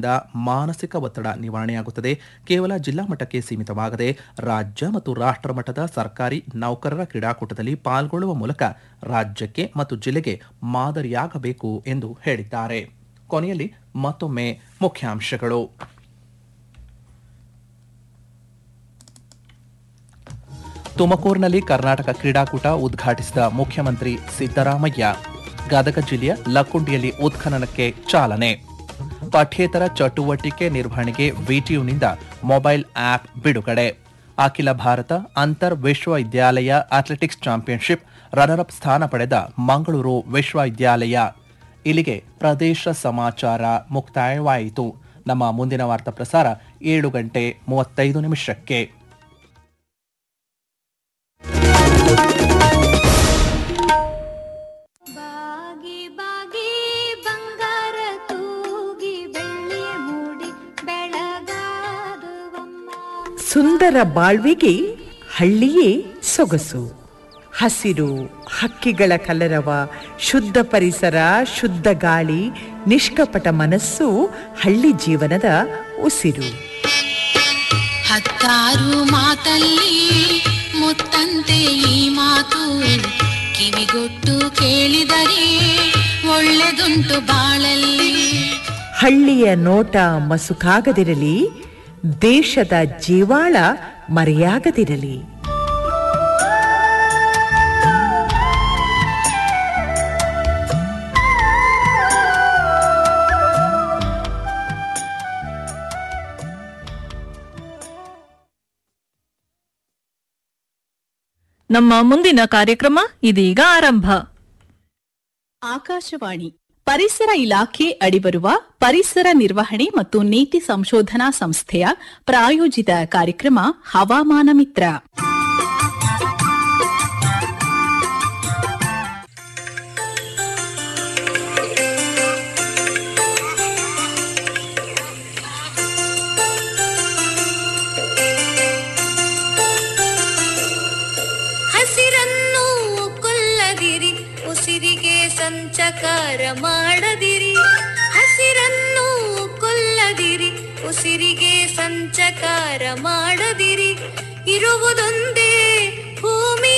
ಕ್ರೀಡಾಕೂಟದಿಂದ ಮಾನಸಿಕ ಒತ್ತಡ ನಿವಾರಣೆಯಾಗುತ್ತದೆ ಕೇವಲ ಜಿಲ್ಲಾ ಮಟ್ಟಕ್ಕೆ ಸೀಮಿತವಾಗದೆ ರಾಜ್ಯ ಮತ್ತು ರಾಷ್ಟ್ರ ಮಟ್ಟದ ಸರ್ಕಾರಿ ನೌಕರರ ಕ್ರೀಡಾಕೂಟದಲ್ಲಿ ಪಾಲ್ಗೊಳ್ಳುವ ಮೂಲಕ ರಾಜ್ಯಕ್ಕೆ ಮತ್ತು ಜಿಲ್ಲೆಗೆ ಮಾದರಿಯಾಗಬೇಕು ಎಂದು ಹೇಳಿದ್ದಾರೆ ಕೊನೆಯಲ್ಲಿ ಮತ್ತೊಮ್ಮೆ ಮುಖ್ಯಾಂಶಗಳು ತುಮಕೂರಿನಲ್ಲಿ ಕರ್ನಾಟಕ ಕ್ರೀಡಾಕೂಟ ಉದ್ಘಾಟಿಸಿದ ಮುಖ್ಯಮಂತ್ರಿ ಸಿದ್ದರಾಮಯ್ಯ ಗದಗ ಜಿಲ್ಲೆಯ ಲಕ್ಕುಂಡಿಯಲ್ಲಿ ಉತ್ಖನನಕ್ಕೆ ಚಾಲನೆ ಪಠ್ಯೇತರ ಚಟುವಟಿಕೆ ನಿರ್ವಹಣೆಗೆ ವಿಟಿಯುನಿಂದ ಮೊಬೈಲ್ ಆಪ್ ಬಿಡುಗಡೆ ಅಖಿಲ ಭಾರತ ಅಂತರ್ ವಿಶ್ವವಿದ್ಯಾಲಯ ಅಥ್ಲೆಟಿಕ್ಸ್ ಚಾಂಪಿಯನ್ಶಿಪ್ ರನ್ನರ್ ಅಪ್ ಸ್ಥಾನ ಪಡೆದ ಮಂಗಳೂರು ವಿಶ್ವವಿದ್ಯಾಲಯ ಇಲ್ಲಿಗೆ ಪ್ರದೇಶ ಸಮಾಚಾರ ಮುಕ್ತಾಯವಾಯಿತು ನಮ್ಮ ಮುಂದಿನ ವಾರ್ತಾ ಪ್ರಸಾರ ಏಳು ಗಂಟೆ ಮೂವತ್ತೈದು ನಿಮಿಷಕ್ಕೆ ಬಾಗಿ ಬಾಗಿ ಬಂಗಾರ ತೂಗಿ ಬೆಳ್ಳಿ ಮೂಡಿ ಬೆಳಗಾದುವಮ್ಮ ಸುಂದರ ಬಾಳ್ವೆಗೆ ಹಳ್ಳಿಯೇ ಸೊಗಸು ಹಸಿರು ಹಕ್ಕಿಗಳ ಕಲರವ ಶುದ್ಧ ಪರಿಸರ ಶುದ್ಧ ಗಾಳಿ ನಿಷ್ಕಪಟ ಮನಸ್ಸು ಹಳ್ಳಿ ಜೀವನದ ಉಸಿರು ಹತ್ತಾರು ಮಾತಲ್ಲಿ ಮುತ್ತಂತೆ ಈ ಮಾತು ಕಿವಿಗೊಟ್ಟು ಕೇಳಿದರೆ ಒಳ್ಳೆದುಂಟು ಬಾಳಲ್ಲಿ ಹಳ್ಳಿಯ ನೋಟ ಮಸುಕಾಗದಿರಲಿ ದೇಶದ ಜೀವಾಳ ಮರೆಯಾಗದಿರಲಿ ನಮ್ಮ ಮುಂದಿನ ಕಾರ್ಯಕ್ರಮ ಇದೀಗ ಆರಂಭ ಆಕಾಶವಾಣಿ ಪರಿಸರ ಇಲಾಖೆ ಅಡಿಬರುವ ಪರಿಸರ ನಿರ್ವಹಣೆ ಮತ್ತು ನೀತಿ ಸಂಶೋಧನಾ ಸಂಸ್ಥೆಯ ಪ್ರಾಯೋಜಿತ ಕಾರ್ಯಕ್ರಮ ಹವಾಮಾನ ಮಿತ್ರ ಹಸಿರನ್ನು ಕೊಲ್ಲದಿರಿ ಉಸಿರಿಗೆ ಸಂಚಕಾರ ಮಾಡದಿರಿ ಹಸಿರನ್ನು ಕೊಲ್ಲದಿರಿ ಉಸಿರಿಗೆ ಸಂಚಕಾರ ಮಾಡದಿರಿ ಇರುವುದೊಂದೇ ಭೂಮಿ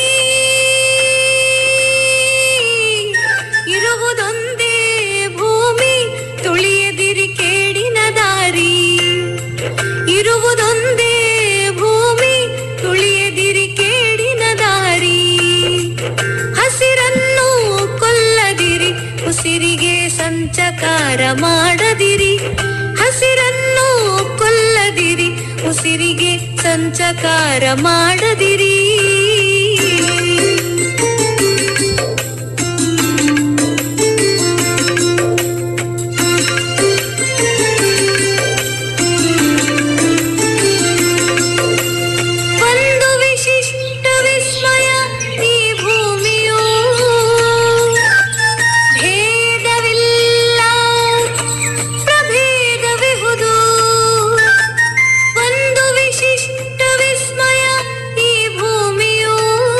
ಇರುವುದೊಂದೇ ಭೂಮಿ ತುಳಿಯದಿರಿ ಕೇಡಿನ ದಾರಿ ಇರುವುದೊಂದೇ ಭೂಮಿ ತುಳಿಯದಿರಿ ಕೇಡಿನ ದಾರಿ ಹಸಿರನ್ನು ಕೊಲ್ಲದಿರಿ ಉಸಿರಿಗೆ ಸಂಚಕಾರ ಮಾಡದಿರಿ ಹಸಿರನ್ನು ಕೊಲ್ಲದಿರಿ ಉಸಿರಿಗೆ ಸಂಚಕಾರ ಮಾಡದಿರಿ ಒಂದು ವಿಶಿಷ್ಟ ವಿಸ್ಮಯ ಈ ಭೂಮಿಯು ಭೇದವಿಲ್ಲ ಪ್ರಭೇದವಿಹುದು ಒಂದು ವಿಶಿಷ್ಟ ವಿಸ್ಮಯ ಈ ಭೂಮಿಯು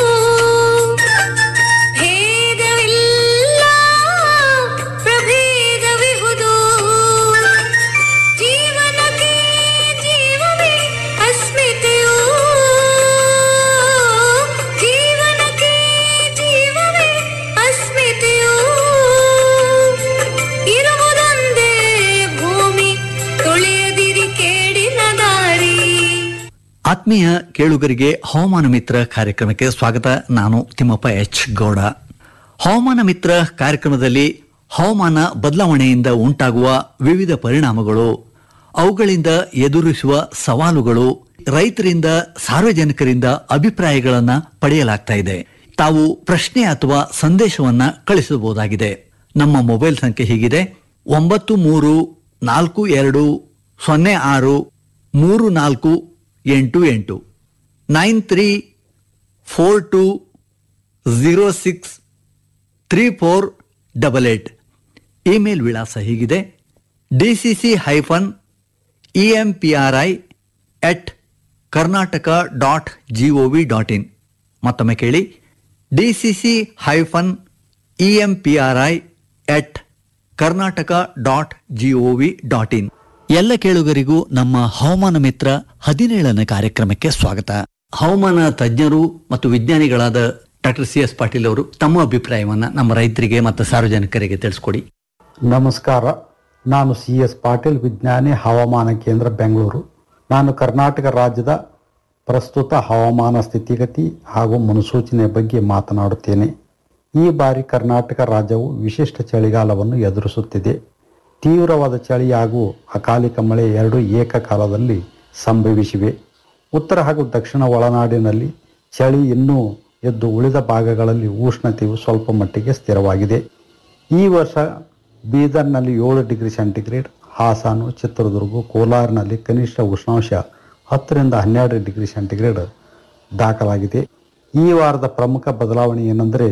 ಭೇದವಿಲ್ಲ ಪ್ರಭೇದವಿಹುದು ಜೀವನಕ್ಕೆ ಜೀವವೇ ಅಸ್ಮಿತೆಯು ಜೀವನಕ್ಕೆ ಜೀವವೇ ಅಸ್ಮಿತೆಯು ಇರುವುದೊಂದೇ ಭೂಮಿ ತುಳಿಯದಿರಿ ಕೇಡಿನ ದಾರಿ ಆತ್ಮೀಯ ಕೇಳುಗರಿಗೆ ಹವಾಮಾನ ಮಿತ್ರ ಕಾರ್ಯಕ್ರಮಕ್ಕೆ ಸ್ವಾಗತ ನಾನು ತಿಮ್ಮಪ್ಪ ಎಚ್ ಗೌಡ ಹವಾಮಾನ ಮಿತ್ರ ಕಾರ್ಯಕ್ರಮದಲ್ಲಿ ಹವಾಮಾನ ಬದಲಾವಣೆಯಿಂದ ಉಂಟಾಗುವ ವಿವಿಧ ಪರಿಣಾಮಗಳು ಅವುಗಳಿಂದ ಎದುರಿಸುವ ಸವಾಲುಗಳು ರೈತರಿಂದ ಸಾರ್ವಜನಿಕರಿಂದ ಅಭಿಪ್ರಾಯಗಳನ್ನ ಪಡೆಯಲಾಗ್ತಾ ಇದೆ ತಾವು ಪ್ರಶ್ನೆ ಅಥವಾ ಸಂದೇಶವನ್ನ ಕಳಿಸಬಹುದಾಗಿದೆ ನಮ್ಮ ಮೊಬೈಲ್ ಸಂಖ್ಯೆ ಹೀಗಿದೆ ಒಂಬತ್ತು ಮೂರು ನಾಲ್ಕು ಎರಡು ಸೊನ್ನೆ ಆರು ಮೂರು ನಾಲ್ಕು ಎಂಟು ಎಂಟು nine three four two zero six three four double eight email ವಿಳಾಸ ಹೀಗಿದೆ D C C hyphen E M P R I at Karnataka dot G O V dot in ಮತ್ತೊಮ್ಮೆ ಕೇಳಿ D C C hyphen E M P R I at Karnataka dot GOV dot in ಎಲ್ಲ ಕೇಳುಗರಿಗೂ ನಮ್ಮ ಹವಾಮಾನ ಮಿತ್ರ ಹದಿನೇಳನೇ ಕಾರ್ಯಕ್ರಮಕ್ಕೆ ಸ್ವಾಗತ ಹವಾಮಾನ ತಜ್ಞರು ಮತ್ತು ವಿಜ್ಞಾನಿಗಳಾದ ಡಾಕ್ಟರ್ ಸಿ ಎಸ್ ಪಾಟೀಲ್ ಅವರು ತಮ್ಮ ಅಭಿಪ್ರಾಯವನ್ನ ನಮ್ಮ ರೈತರಿಗೆ ಮತ್ತು ಸಾರ್ವಜನಿಕರಿಗೆ ತಿಳಿಸ್ಕೊಡಿ ನಮಸ್ಕಾರ ನಾನು ಸಿ ಎಸ್ ಪಾಟೀಲ್ ವಿಜ್ಞಾನಿ ಹವಾಮಾನ ಕೇಂದ್ರ ಬೆಂಗಳೂರು ನಾನು ಕರ್ನಾಟಕ ರಾಜ್ಯದ ಪ್ರಸ್ತುತ ಹವಾಮಾನ ಸ್ಥಿತಿಗತಿ ಹಾಗೂ ಮುನ್ಸೂಚನೆ ಬಗ್ಗೆ ಮಾತನಾಡುತ್ತೇನೆ ಈ ಬಾರಿ ಕರ್ನಾಟಕ ರಾಜ್ಯವು ವಿಶಿಷ್ಟ ಚಳಿಗಾಲವನ್ನು ಎದುರಿಸುತ್ತಿದೆ ತೀವ್ರವಾದ ಚಳಿ ಹಾಗೂ ಅಕಾಲಿಕ ಮಳೆ ಎರಡೂ ಏಕಕಾಲದಲ್ಲಿ ಸಂಭವಿಸಿವೆ ಉತ್ತರ ಹಾಗೂ ದಕ್ಷಿಣ ಒಳನಾಡಿನಲ್ಲಿ ಚಳಿ ಇನ್ನೂ ಎದ್ದು ಉಳಿದ ಭಾಗಗಳಲ್ಲಿ ಉಷ್ಣತೆಯು ಸ್ವಲ್ಪ ಮಟ್ಟಿಗೆ ಸ್ಥಿರವಾಗಿದೆ ಈ ವರ್ಷ ಬೀದರ್ನಲ್ಲಿ ಏಳು ಡಿಗ್ರಿ ಸೆಂಟಿಗ್ರೇಡ್ ಹಾಸನ ಚಿತ್ರದುರ್ಗ ಕೋಲಾರಿನಲ್ಲಿ ಕನಿಷ್ಠ ಉಷ್ಣಾಂಶ ಹತ್ತರಿಂದ ಹನ್ನೆರಡು ಡಿಗ್ರಿ ಸೆಂಟಿಗ್ರೇಡ್ ದಾಖಲಾಗಿದೆ ಈ ವಾರದ ಪ್ರಮುಖ ಬದಲಾವಣೆ ಏನೆಂದರೆ